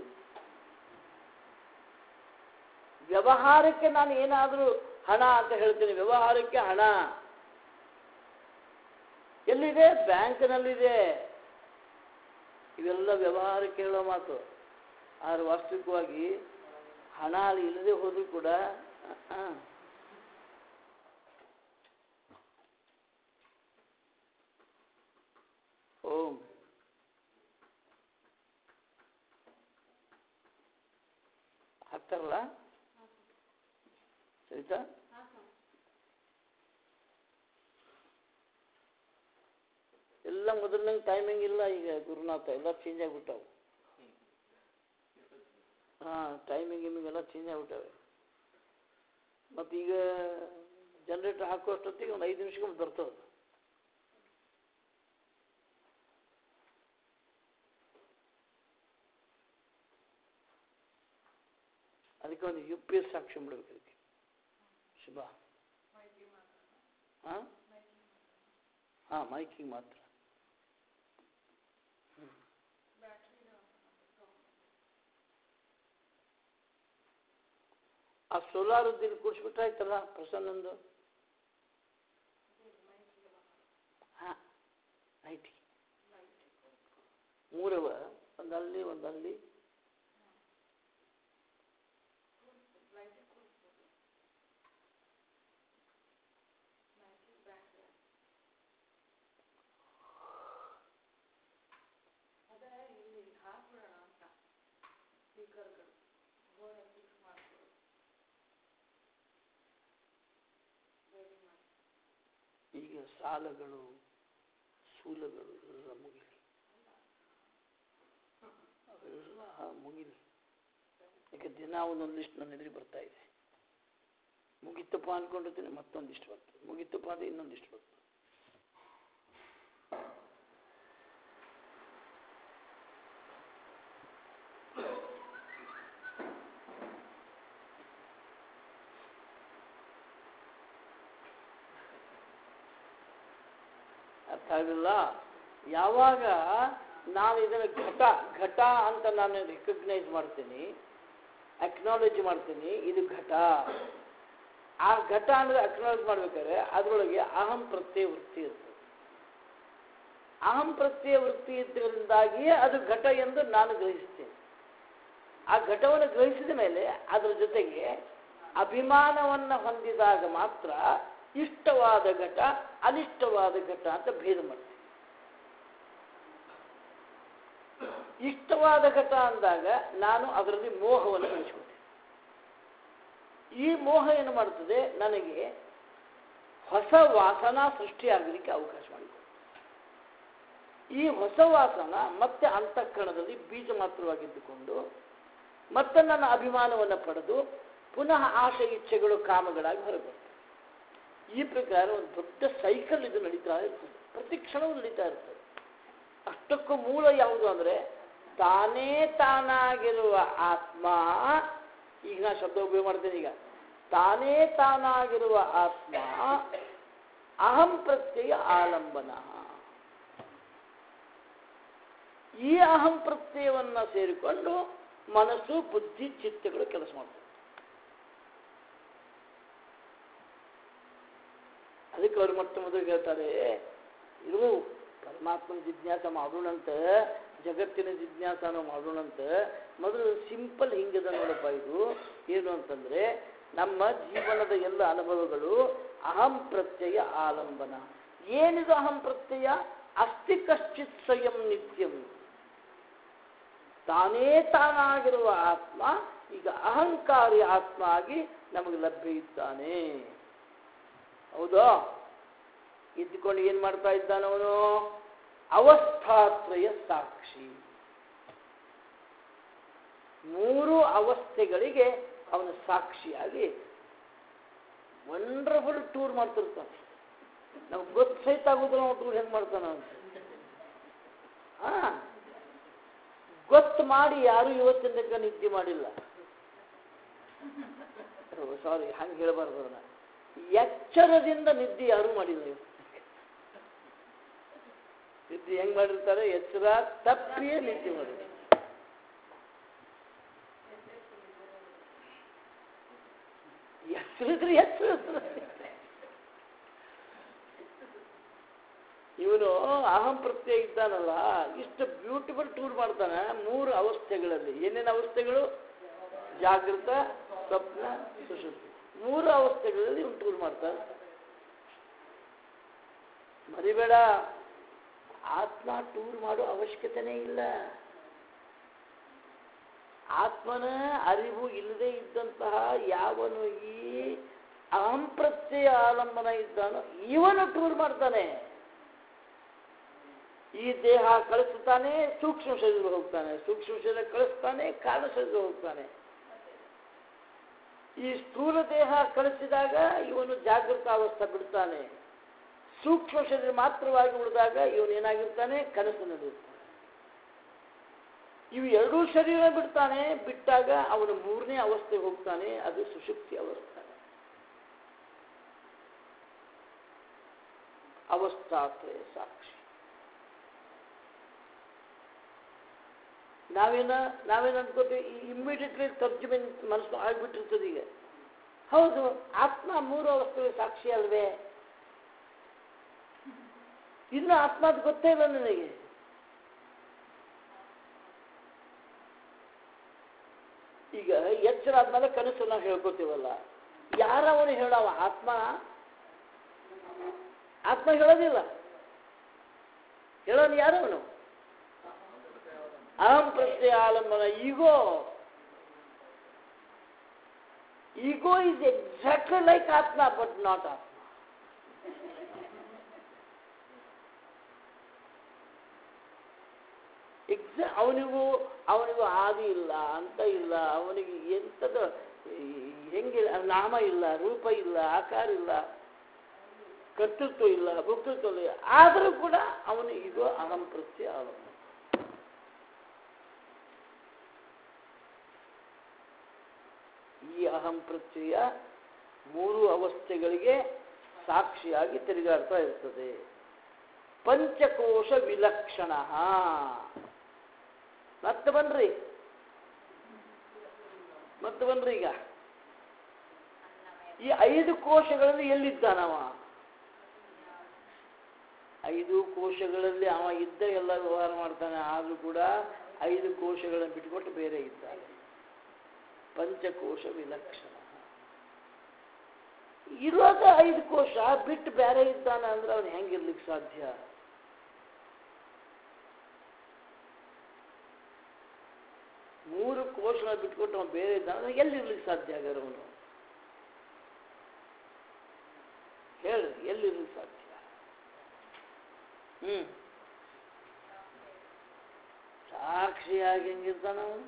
ವ್ಯವಹಾರಕ್ಕೆ ನಾನು ಏನಾದರೂ ಹಣ ಅಂತ ಹೇಳ್ತೀನಿ ವ್ಯವಹಾರಕ್ಕೆ ಹಣ ಎಲ್ಲಿದೆ ಬ್ಯಾಂಕ್ನಲ್ಲಿದೆ ಇವೆಲ್ಲ ವ್ಯವಹಾರಕ್ಕೆ ಹೇಳೋ ಮಾತು ಆದ್ರೆ ವಾಸ್ತವಿಕವಾಗಿ ಹಣ ಅಲ್ಲಿ ಇಲ್ಲದೆ ಹೋದ್ರೂ ಕೂಡ ಆ, ಆ. ಓಂ ಹಾಕ್ತಾರಲ್ಲ ಸರಿತಾ ಎಲ್ಲ ಮೊದಲನಂಗೆ ಟೈಮಿಂಗ್ ಇಲ್ಲ ಈಗ ಗುರುನಾಥ ಎಲ್ಲ ಚೇಂಜ್ ಆಗಿಬಿಟ್ಟವು ಹಾಂ ಟೈಮಿಂಗ್ ಗಿಮಿಂಗ್ ಎಲ್ಲ ಚೇಂಜ್ ಆಗಿಬಿಟ್ಟವೆ ಮತ್ತು ಈಗ ಜನ್ರೇಟರ್ ಹಾಕುವಷ್ಟೊತ್ತಿಗೆ ಒಂದು ಐದು ನಿಮಿಷಕ್ಕೆ ಬರ್ತದೆ ಅದಕ್ಕೆ ಒಂದು ಯು ಪಿ ಎಸ್ ಸಾಕ್ಷಿ ಬಿಡ್ಬೇಕು ಅದಕ್ಕೆ ಶುಭ ಹಾಂ ಹಾಂ ಮೈಕಿಂಗ್ ಮಾತ್ರ ಹ್ಮ್. ಆ ಸೋಲಾರ್ ಇಲ್ಲಿ ಕೂಡಿಸ್ಬಿಟ್ರೆ ಆಯ್ತಲ್ಲ ಪ್ರಸನ್ನಂದು ಹಾಂ ಲೈಟಿ ಮೂರವ ಒಂದಲ್ಲಿ ಒಂದಲ್ಲಿ ಈಗ ಸಾಲಗಳು ಸೂಲಗಳು ಎಲ್ಲ ಮುಗಿಲಿ ಅವೆಲ್ಲ ಮುಗಿಲಿ ಯಾಕೆ ದಿನ ಒಂದೊಂದು ಲಿಸ್ಟ್ ನನ್ನ ಎದುರಿಗೆ ಬರ್ತಾ ಇದೆ ಮುಗಿತಪ್ಪ ಅನ್ಕೊಂಡಿರ್ತೀನಿ ಮತ್ತೊಂದಿಷ್ಟು ಬರ್ತದೆ ಮುಗಿತಪ್ಪ ಅಂದ್ರೆ ಇನ್ನೊಂದಿಷ್ಟು ಬರ್ತದೆ ಅರ್ಥ ಆಗಲಿಲ್ಲ ಯಾವಾಗ ನಾನು ಇದನ್ನು ಘಟ ಘಟ ಅಂತ ನಾನು ರಿಕಗ್ನೈಸ್ ಮಾಡ್ತೀನಿ ಅಕ್ನಾಲೇಜ್ ಮಾಡ್ತೀನಿ ಇದು ಘಟ ಆ ಘಟ ಅಂದರೆ ಅಕ್ನಾಲೇಜ್ ಮಾಡ್ಬೇಕಾದ್ರೆ ಅದರೊಳಗೆ ಅಹಂ ಪ್ರತ್ಯಯ ವೃತ್ತಿ ಇರ್ತದೆ ಅಹಂ ಪ್ರತ್ಯಯ ವೃತ್ತಿ ಇದ್ದರಿಂದಾಗಿಯೇ ಅದು ಘಟ ಎಂದು ನಾನು ಗ್ರಹಿಸ್ತೇನೆ ಆ ಘಟವನ್ನು ಗ್ರಹಿಸಿದ ಮೇಲೆ ಅದರ ಜೊತೆಗೆ ಅಭಿಮಾನವನ್ನು ಹೊಂದಿದಾಗ ಮಾತ್ರ ಇಷ್ಟವಾದ ಘಟ ಅನಿಷ್ಟವಾದ ಘಟ ಅಂತ ಭೇದ ಮಾಡ್ತೀನಿ ಇಷ್ಟವಾದ ಘಟ ಅಂದಾಗ ನಾನು ಅದರಲ್ಲಿ ಮೋಹವನ್ನು ಬೆಳೆಸ್ಕೊಳ್ತೇನೆ ಈ ಮೋಹ ಏನು ಮಾಡ್ತದೆ ನನಗೆ ಹೊಸ ವಾಸನ ಸೃಷ್ಟಿಯಾಗಲಿಕ್ಕೆ ಅವಕಾಶ ಮಾಡಿಕೊಡುತ್ತೆ ಈ ಹೊಸ ವಾಸನ ಮತ್ತೆ ಅಂತಃಕರಣದಲ್ಲಿ ಬೀಜ ಮಾತ್ರವಾಗಿದ್ದುಕೊಂಡು ಮತ್ತೆ ನನ್ನ ಅಭಿಮಾನವನ್ನು ಪಡೆದು ಪುನಃ ಆಸೆ ಇಚ್ಛೆಗಳು ಕಾಮಗಳಾಗಿ ಹೊರಬರ್ತವೆ ಈ ಪ್ರಕಾರ ಒಂದು ದೊಡ್ಡ ಸೈಕಲ್ ಇದು ನಡೀತಾ ಇರ್ತದೆ ಪ್ರತಿ ಕ್ಷಣವೂ ನಡೀತಾ ಇರ್ತದೆ ಅಷ್ಟಕ್ಕೂ ಮೂಲ ಯಾವುದು ಅಂದರೆ ತಾನೇ ತಾನಾಗಿರುವ ಆತ್ಮ ಈಗ ನಾ ಶಬ್ದ ಉಪಯೋಗ ಮಾಡ್ತೇನೆ ಈಗ ತಾನೇ ತಾನಾಗಿರುವ ಆತ್ಮ ಅಹಂ ಪ್ರತ್ಯಯ ಆಲಂಬನ ಈ ಅಹಂ ಪ್ರತ್ಯಯವನ್ನ ಸೇರಿಕೊಂಡು ಮನಸ್ಸು ಬುದ್ಧಿ ಚಿತ್ತಗಳು ಕೆಲಸ ಮಾಡ್ತವೆ ಅದಕ್ಕೆ ಅವ್ರು ಮೊಟ್ಟ ಮೊದಲು ಹೇಳ್ತಾರೆ ಇರು ಪರಮಾತ್ಮನ ಜಿಜ್ಞಾಸ ಮಾಡೋಣಂತ ಜಗತ್ತಿನ ಜಿಜ್ಞಾಸನ ಮಾಡೋಣಂತ ಮೊದಲು ಸಿಂಪಲ್ ಹಿಂಗದ ನೋಡಪ್ಪ ಇದು ಏನು ಅಂತಂದ್ರೆ ನಮ್ಮ ಜೀವನದ ಎಲ್ಲ ಅನುಭವಗಳು ಅಹಂ ಪ್ರತ್ಯಯ ಆಲಂಬನ ಏನಿದು ಅಹಂ ಪ್ರತ್ಯಯ ಅಸ್ತಿ ಕಶ್ಚಿತ್ ಸ್ವಯಂ ನಿತ್ಯಂ ತಾನೇ ತಾನಾಗಿರುವ ಆತ್ಮ ಈಗ ಅಹಂಕಾರಿ ಆತ್ಮ ಆಗಿ ನಮಗೆ ಲಭ್ಯ ಇದ್ದಾನೆ ಹೌದಾ ಇದ್ದುಕೊಂಡು ಏನ್ ಮಾಡ್ತಾ ಇದ್ದಾನವನು ಅವಸ್ಥಾತ್ರಯ ಸಾಕ್ಷಿ ಮೂರು ಅವಸ್ಥೆಗಳಿಗೆ ಅವನು ಸಾಕ್ಷಿಯಾಗಿ ವಂಡರ್ಫುಲ್ ಟೂರ್ ಮಾಡ್ತಿರ್ತಾನೆ ನಮ್ಗೆ ಗೊತ್ತು ಸಹಿತ ಆಗುದಿಲ್ಲ ನಾವು ಟೂರ್ ಹೆಂಗ್ ಮಾಡ್ತಾನ ಅಂತ ಹಾ ಗೊತ್ತು ಮಾಡಿ ಯಾರು ಇವತ್ತಿನ ತನಕ ನಿದ್ದೆ ಮಾಡಿಲ್ಲ ಸಾರಿ ಹಂಗೆ ಹೇಳಬಾರ್ದು ಅದನ್ನ ಎಚ್ಚರದಿಂದ ನಿದ್ದೆ ಯಾರೂ ಮಾಡಿಲ್ಲ ಇವತ್ತು ನಿದ್ದೆ ಹೆಂಗ್ ಮಾಡಿರ್ತಾರೆ ಎಚ್ಚರ ತಪ್ಪಿಯೇ ನಿದ್ದೆ ಮಾಡಿರ್ತಾರೆ ಎಚ್ಚರಿದ್ರೆ ಎಚ್ಚರ ಇವನು ಅಹಂ ಪ್ರತ್ಯಯ ಇದ್ದಾನಲ್ಲ ಇಷ್ಟು ಬ್ಯೂಟಿಫುಲ್ ಟೂರ್ ಮಾಡ್ತಾನೆ ಮೂರು ಅವಸ್ಥೆಗಳಲ್ಲಿ ಏನೇನು ಅವಸ್ಥೆಗಳು ಜಾಗೃತ ಸ್ವಪ್ನ ಸುಶುದ್ಧಿ ಮೂರು ಅವಸ್ಥೆಗಳಲ್ಲಿ ಇವನು ಟೂರ್ ಮಾಡ್ತಾನೆ ಮರಿಬೇಡ ಆತ್ಮ ಟೂರ್ ಮಾಡೋ ಅವಶ್ಯಕತೆನೇ ಇಲ್ಲ ಆತ್ಮನ ಅರಿವು ಇಲ್ಲದೆ ಇದ್ದಂತಹ ಯಾವನು ಈ ಅಹಂ ಪ್ರತ್ಯಯ ಆಲಂಬನ ಇದ್ದಾನೋ ಇವನು ಟೂರ್ ಮಾಡ್ತಾನೆ ಈ ದೇಹ ಕಳಿಸ್ತಾನೆ ಸೂಕ್ಷ್ಮ ಶರೀರ ಹೋಗ್ತಾನೆ ಸೂಕ್ಷ್ಮ ಶರೀರ ಕಳಿಸ್ತಾನೆ ಕಾರಣ ಶರೀರ ಹೋಗ್ತಾನೆ ಈ ಸ್ಥೂಲ ದೇಹ ಕಳಿಸಿದಾಗ ಇವನು ಜಾಗೃತ ಅವಸ್ಥೆ ಬಿಡ್ತಾನೆ ಸೂಕ್ಷ್ಮ ಶರೀರ ಮಾತ್ರವಾಗಿ ಉಳಿದಾಗ ಇವನು ಏನಾಗಿರ್ತಾನೆ ಕನಸಿನಲ್ಲಿರ್ತಾನೆ ಇವು ಎರಡೂ ಶರೀರ ಬಿಡ್ತಾನೆ ಬಿಟ್ಟಾಗ ಅವನು ಮೂರನೇ ಅವಸ್ಥೆಗೆ ಹೋಗ್ತಾನೆ ಅದು ಸುಷುಪ್ತಿ ಅವಸ್ಥೆ ಅವಸ್ಥಾತ್ರಯ ಸಾಕ್ಷಿ ನಾವೇನ ನಾವೇನು ಅನ್ಕೋತೀವಿ ಇಮ್ಮಿಡಿಯೇಟ್ಲಿ ತರ್ಜುಮೆ ಮನಸ್ಸು ಆಗ್ಬಿಟ್ಟಿರ್ತದೆ ಈಗ ಹೌದು ಆತ್ಮ ಮೂರು ಅವಸ್ಥೆಗೆ ಸಾಕ್ಷಿ ಅಲ್ವೇ ಇನ್ನು ಆತ್ಮದ ಗೊತ್ತೇ ಇಲ್ಲ ನನಗೆ ಈಗ ಎಚ್ಚರ ಆದ್ಮೇಲೆ ಕನಸು ನಾವು ಹೇಳ್ಕೊತೀವಲ್ಲ ಯಾರವನು ಹೇಳವ ಆತ್ಮ ಆತ್ಮ ಹೇಳೋದಿಲ್ಲ ಹೇಳೋನು ಯಾರವನು ಅಹಂ ಪ್ರತ್ಯಯ ಆಲಂಬನ ego ego is exactly like ಆತ್ಮ ಬಟ್ ನಾಟ್ ಆತ್ಮ ಎಕ್ಸಾ ಅವನಿಗೂ ಅವನಿಗೂ ಆದಿ ಇಲ್ಲ ಅಂತ ಇಲ್ಲ ಅವನಿಗೆ ಎಂಥದ್ದು ಹೆಂಗಿಲ್ಲ ನಾಮ ಇಲ್ಲ ರೂಪ ಇಲ್ಲ ಆಕಾರ ಇಲ್ಲ ಕರ್ತೃತ್ವ ಇಲ್ಲ ಭಕ್ತೃತ್ವ ಇಲ್ಲ ಆದರೂ ಕೂಡ ಅವನು ಇದು ಅಹಂ ಪ್ರತ್ಯಯ ಅವನು ಈ ಅಹಂ ಪ್ರತ್ಯಯ ಮೂರು ಅವಸ್ಥೆಗಳಿಗೆ ಸಾಕ್ಷಿಯಾಗಿ ತಿರುಗಾಡ್ತಾ ಇರ್ತದೆ ಪಂಚಕೋಶ ವಿಲಕ್ಷಣ ಮತ್ತೆ ಬನ್ರಿ ಮತ್ತೆ ಬನ್ರಿ ಈಗ ಈ ಐದು ಕೋಶಗಳಲ್ಲಿ ಎಲ್ಲಿದ್ದಾನವ ಐದು ಕೋಶಗಳಲ್ಲಿ ಅವ ಇದ್ದ ಎಲ್ಲ ವ್ಯವಹಾರ ಮಾಡ್ತಾನೆ ಆದ್ರೂ ಕೂಡ ಐದು ಕೋಶಗಳನ್ನು ಬಿಟ್ಕೊಟ್ಟು ಬೇರೆ ಇದ್ದಾನೆ ಪಂಚಕೋಶ ವಿಲಕ್ಷಣ ಇರೋದ ಐದು ಕೋಶ ಬಿಟ್ಟು ಬೇರೆ ಇದ್ದಾನ ಅಂದ್ರೆ ಅವನು ಹೆಂಗಿರ್ಲಿಕ್ಕೆ ಸಾಧ್ಯ ಮೂರು ಕೋಶಗಳ ಬಿಟ್ಕೊಟ್ಟು ಅವನು ಬೇರೆ ಇದ್ದಾನೆ ಅಂದ್ರೆ ಎಲ್ಲಿರ್ಲಿಕ್ಕೆ ಸಾಧ್ಯ ಆಗಾರ ಅವನು ಹೇಳ್ರಿ ಎಲ್ಲಿರ್ಲಿಕ್ಕೆ ಸಾಧ್ಯ ಹ್ಮ್ ಸಾಕ್ಷಿಯಾಗಿ ಹೆಂಗಿರ್ತಾನ ಅವನು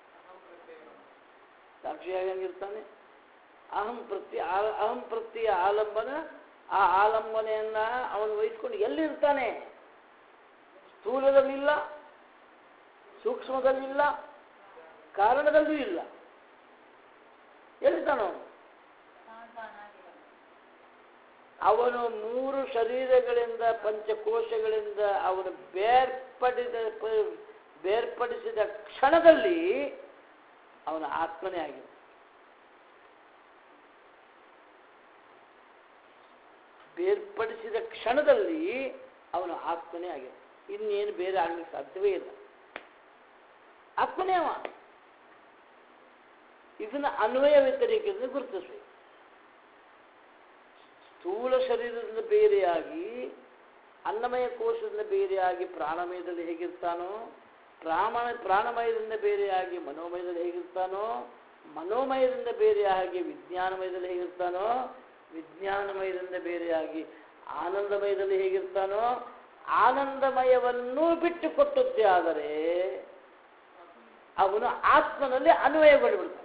ಸಾಕ್ಷಿಯಾಗಿ ಹೆಂಗಿರ್ತಾನೆ ಅಹಂ ಪ್ರತಿ ಆ- ಅಹಂ ಪ್ರತ್ಯಯ ಆಲಂಬನ ಆ ಆಲಂಬನೆಯನ್ನ ಅವನು ವಹಿಸ್ಕೊಂಡು ಎಲ್ಲಿರ್ತಾನೆ ಸ್ಥೂಲದಲ್ಲಿಲ್ಲ ಸೂಕ್ಷ್ಮದಲ್ಲಿಲ್ಲ ಕಾರಣದಲ್ಲೂ ಇಲ್ಲ ಎಲ್ಲಿರ್ತಾನ ಅವನು ಅವನು ಮೂರು ಶರೀರಗಳಿಂದ ಪಂಚಕೋಶಗಳಿಂದ ಅವನು ಬೇರ್ಪಡಿದ ಪ- ಬೇರ್ಪಡಿಸಿದ ಕ್ಷಣದಲ್ಲಿ ಅವನ ಆತ್ಮನೇ ಆಗಿದೆ ಬೇರ್ಪಡಿಸಿದ ಕ್ಷಣದಲ್ಲಿ ಅವನ ಆತ್ಮನೇ ಆಗಿದೆ ಇನ್ನೇನು ಬೇರೆ ಆಗ್ಲಿಕ್ಕೆ ಸಾಧ್ಯವೇ ಇಲ್ಲ ಆತ್ಮನೇ ಅವ ಇದನ್ನ ಅನ್ವಯ ವ್ಯತಿರೇಕದಿಂದ ಗುರುತಿಸಬೇಕು ಸ್ಥೂಲ ಶರೀರದಿಂದ ಬೇರೆಯಾಗಿ ಅನ್ನಮಯ ಕೋಶದಿಂದ ಬೇರೆಯಾಗಿ ಪ್ರಾಣಮಯದಲ್ಲಿ ಹೇಗಿರ್ತಾನೋ ಪ್ರಾಣ ಪ್ರಾಣಮಯದಿಂದ ಬೇರೆಯಾಗಿ ಮನೋಮಯದಲ್ಲಿ ಹೇಗಿರ್ತಾನೋ ಮನೋಮಯದಿಂದ ಬೇರೆಯಾಗಿ ವಿಜ್ಞಾನಮಯದಲ್ಲಿ ಹೇಗಿರ್ತಾನೋ ವಿಜ್ಞಾನಮಯದಿಂದ ಬೇರೆಯಾಗಿ ಆನಂದಮಯದಲ್ಲಿ ಹೇಗಿರ್ತಾನೋ ಆನಂದಮಯವನ್ನು ಬಿಟ್ಟು ಕೊಟ್ಟದ್ದೇ ಆದರೆ ಅವನು ಆತ್ಮನಲ್ಲಿ ಅನ್ವಯಗೊಂಡುಬಿಡ್ತಾನೆ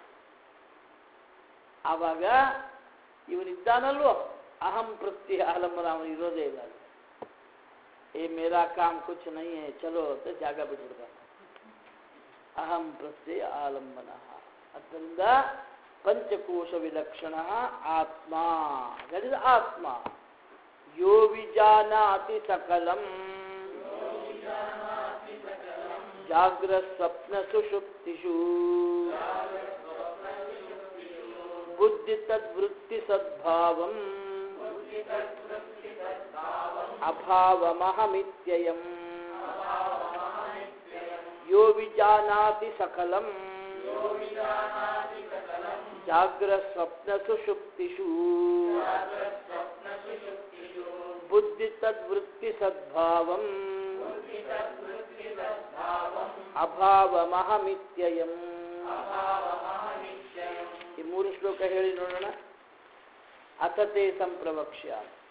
ಆವಾಗ ಇವನಿದ್ದಾನಲ್ವೋ ಅಹಂ ಪ್ರತ್ಯಯ ಆಲಂಬನ ಅವನು ಇರೋದೇ ಇಲ್ಲ ಅಲ್ಲಿ. ಏ ಮೇರಾ ಕಾಮ್ ಕುಚ್ ನೈ ಹೇ ಚಲೋ ಅಂತ ಜಾಗ ಬಿಟ್ಬಿಡ್ತಾನೆ ಅಹಂ ಪ್ರತ್ಯಯ ಆಲಂಬನ ಆದ್ದರಿಂದ ಪಂಚಕೋಶ ವಿಲಕ್ಷಣ ಆತ್ಮ ದಟ್ ಇಸ್ ಆತ್ಮ ಯೋ ವಿಜಾನಾತಿ ಸಕಲಂ ಜಾಗ್ರತ್ ಸ್ವಪ್ನ ಸುಷುಪ್ತಿಷು ಬುದ್ಧಿ ತದ್ವೃತ್ತಿ ಸದ್ಭಾವಂ ಅಭಾವಮಹಮಿತ್ಯಯಂ ಯೋ ವಿಜಾನಾತಿ ಸಕಲಂ ಜಾಗ್ರತ್ ಸ್ವಪ್ನ ಸುಷುಪ್ತಿಷು ಬುದ್ಧಿ ತದ್ವೃತ್ತಿ ಸದ್ಭಾವಂ ಅಭಾವಮಹಮಿತ್ಯಯಂ ಈ ಮೂರು ಶ್ಲೋಕ ಹೇಳಿ ನೋಡೋಣ ಅತತೆ ಸಂಪ್ರವಕ್ಷ್ಯ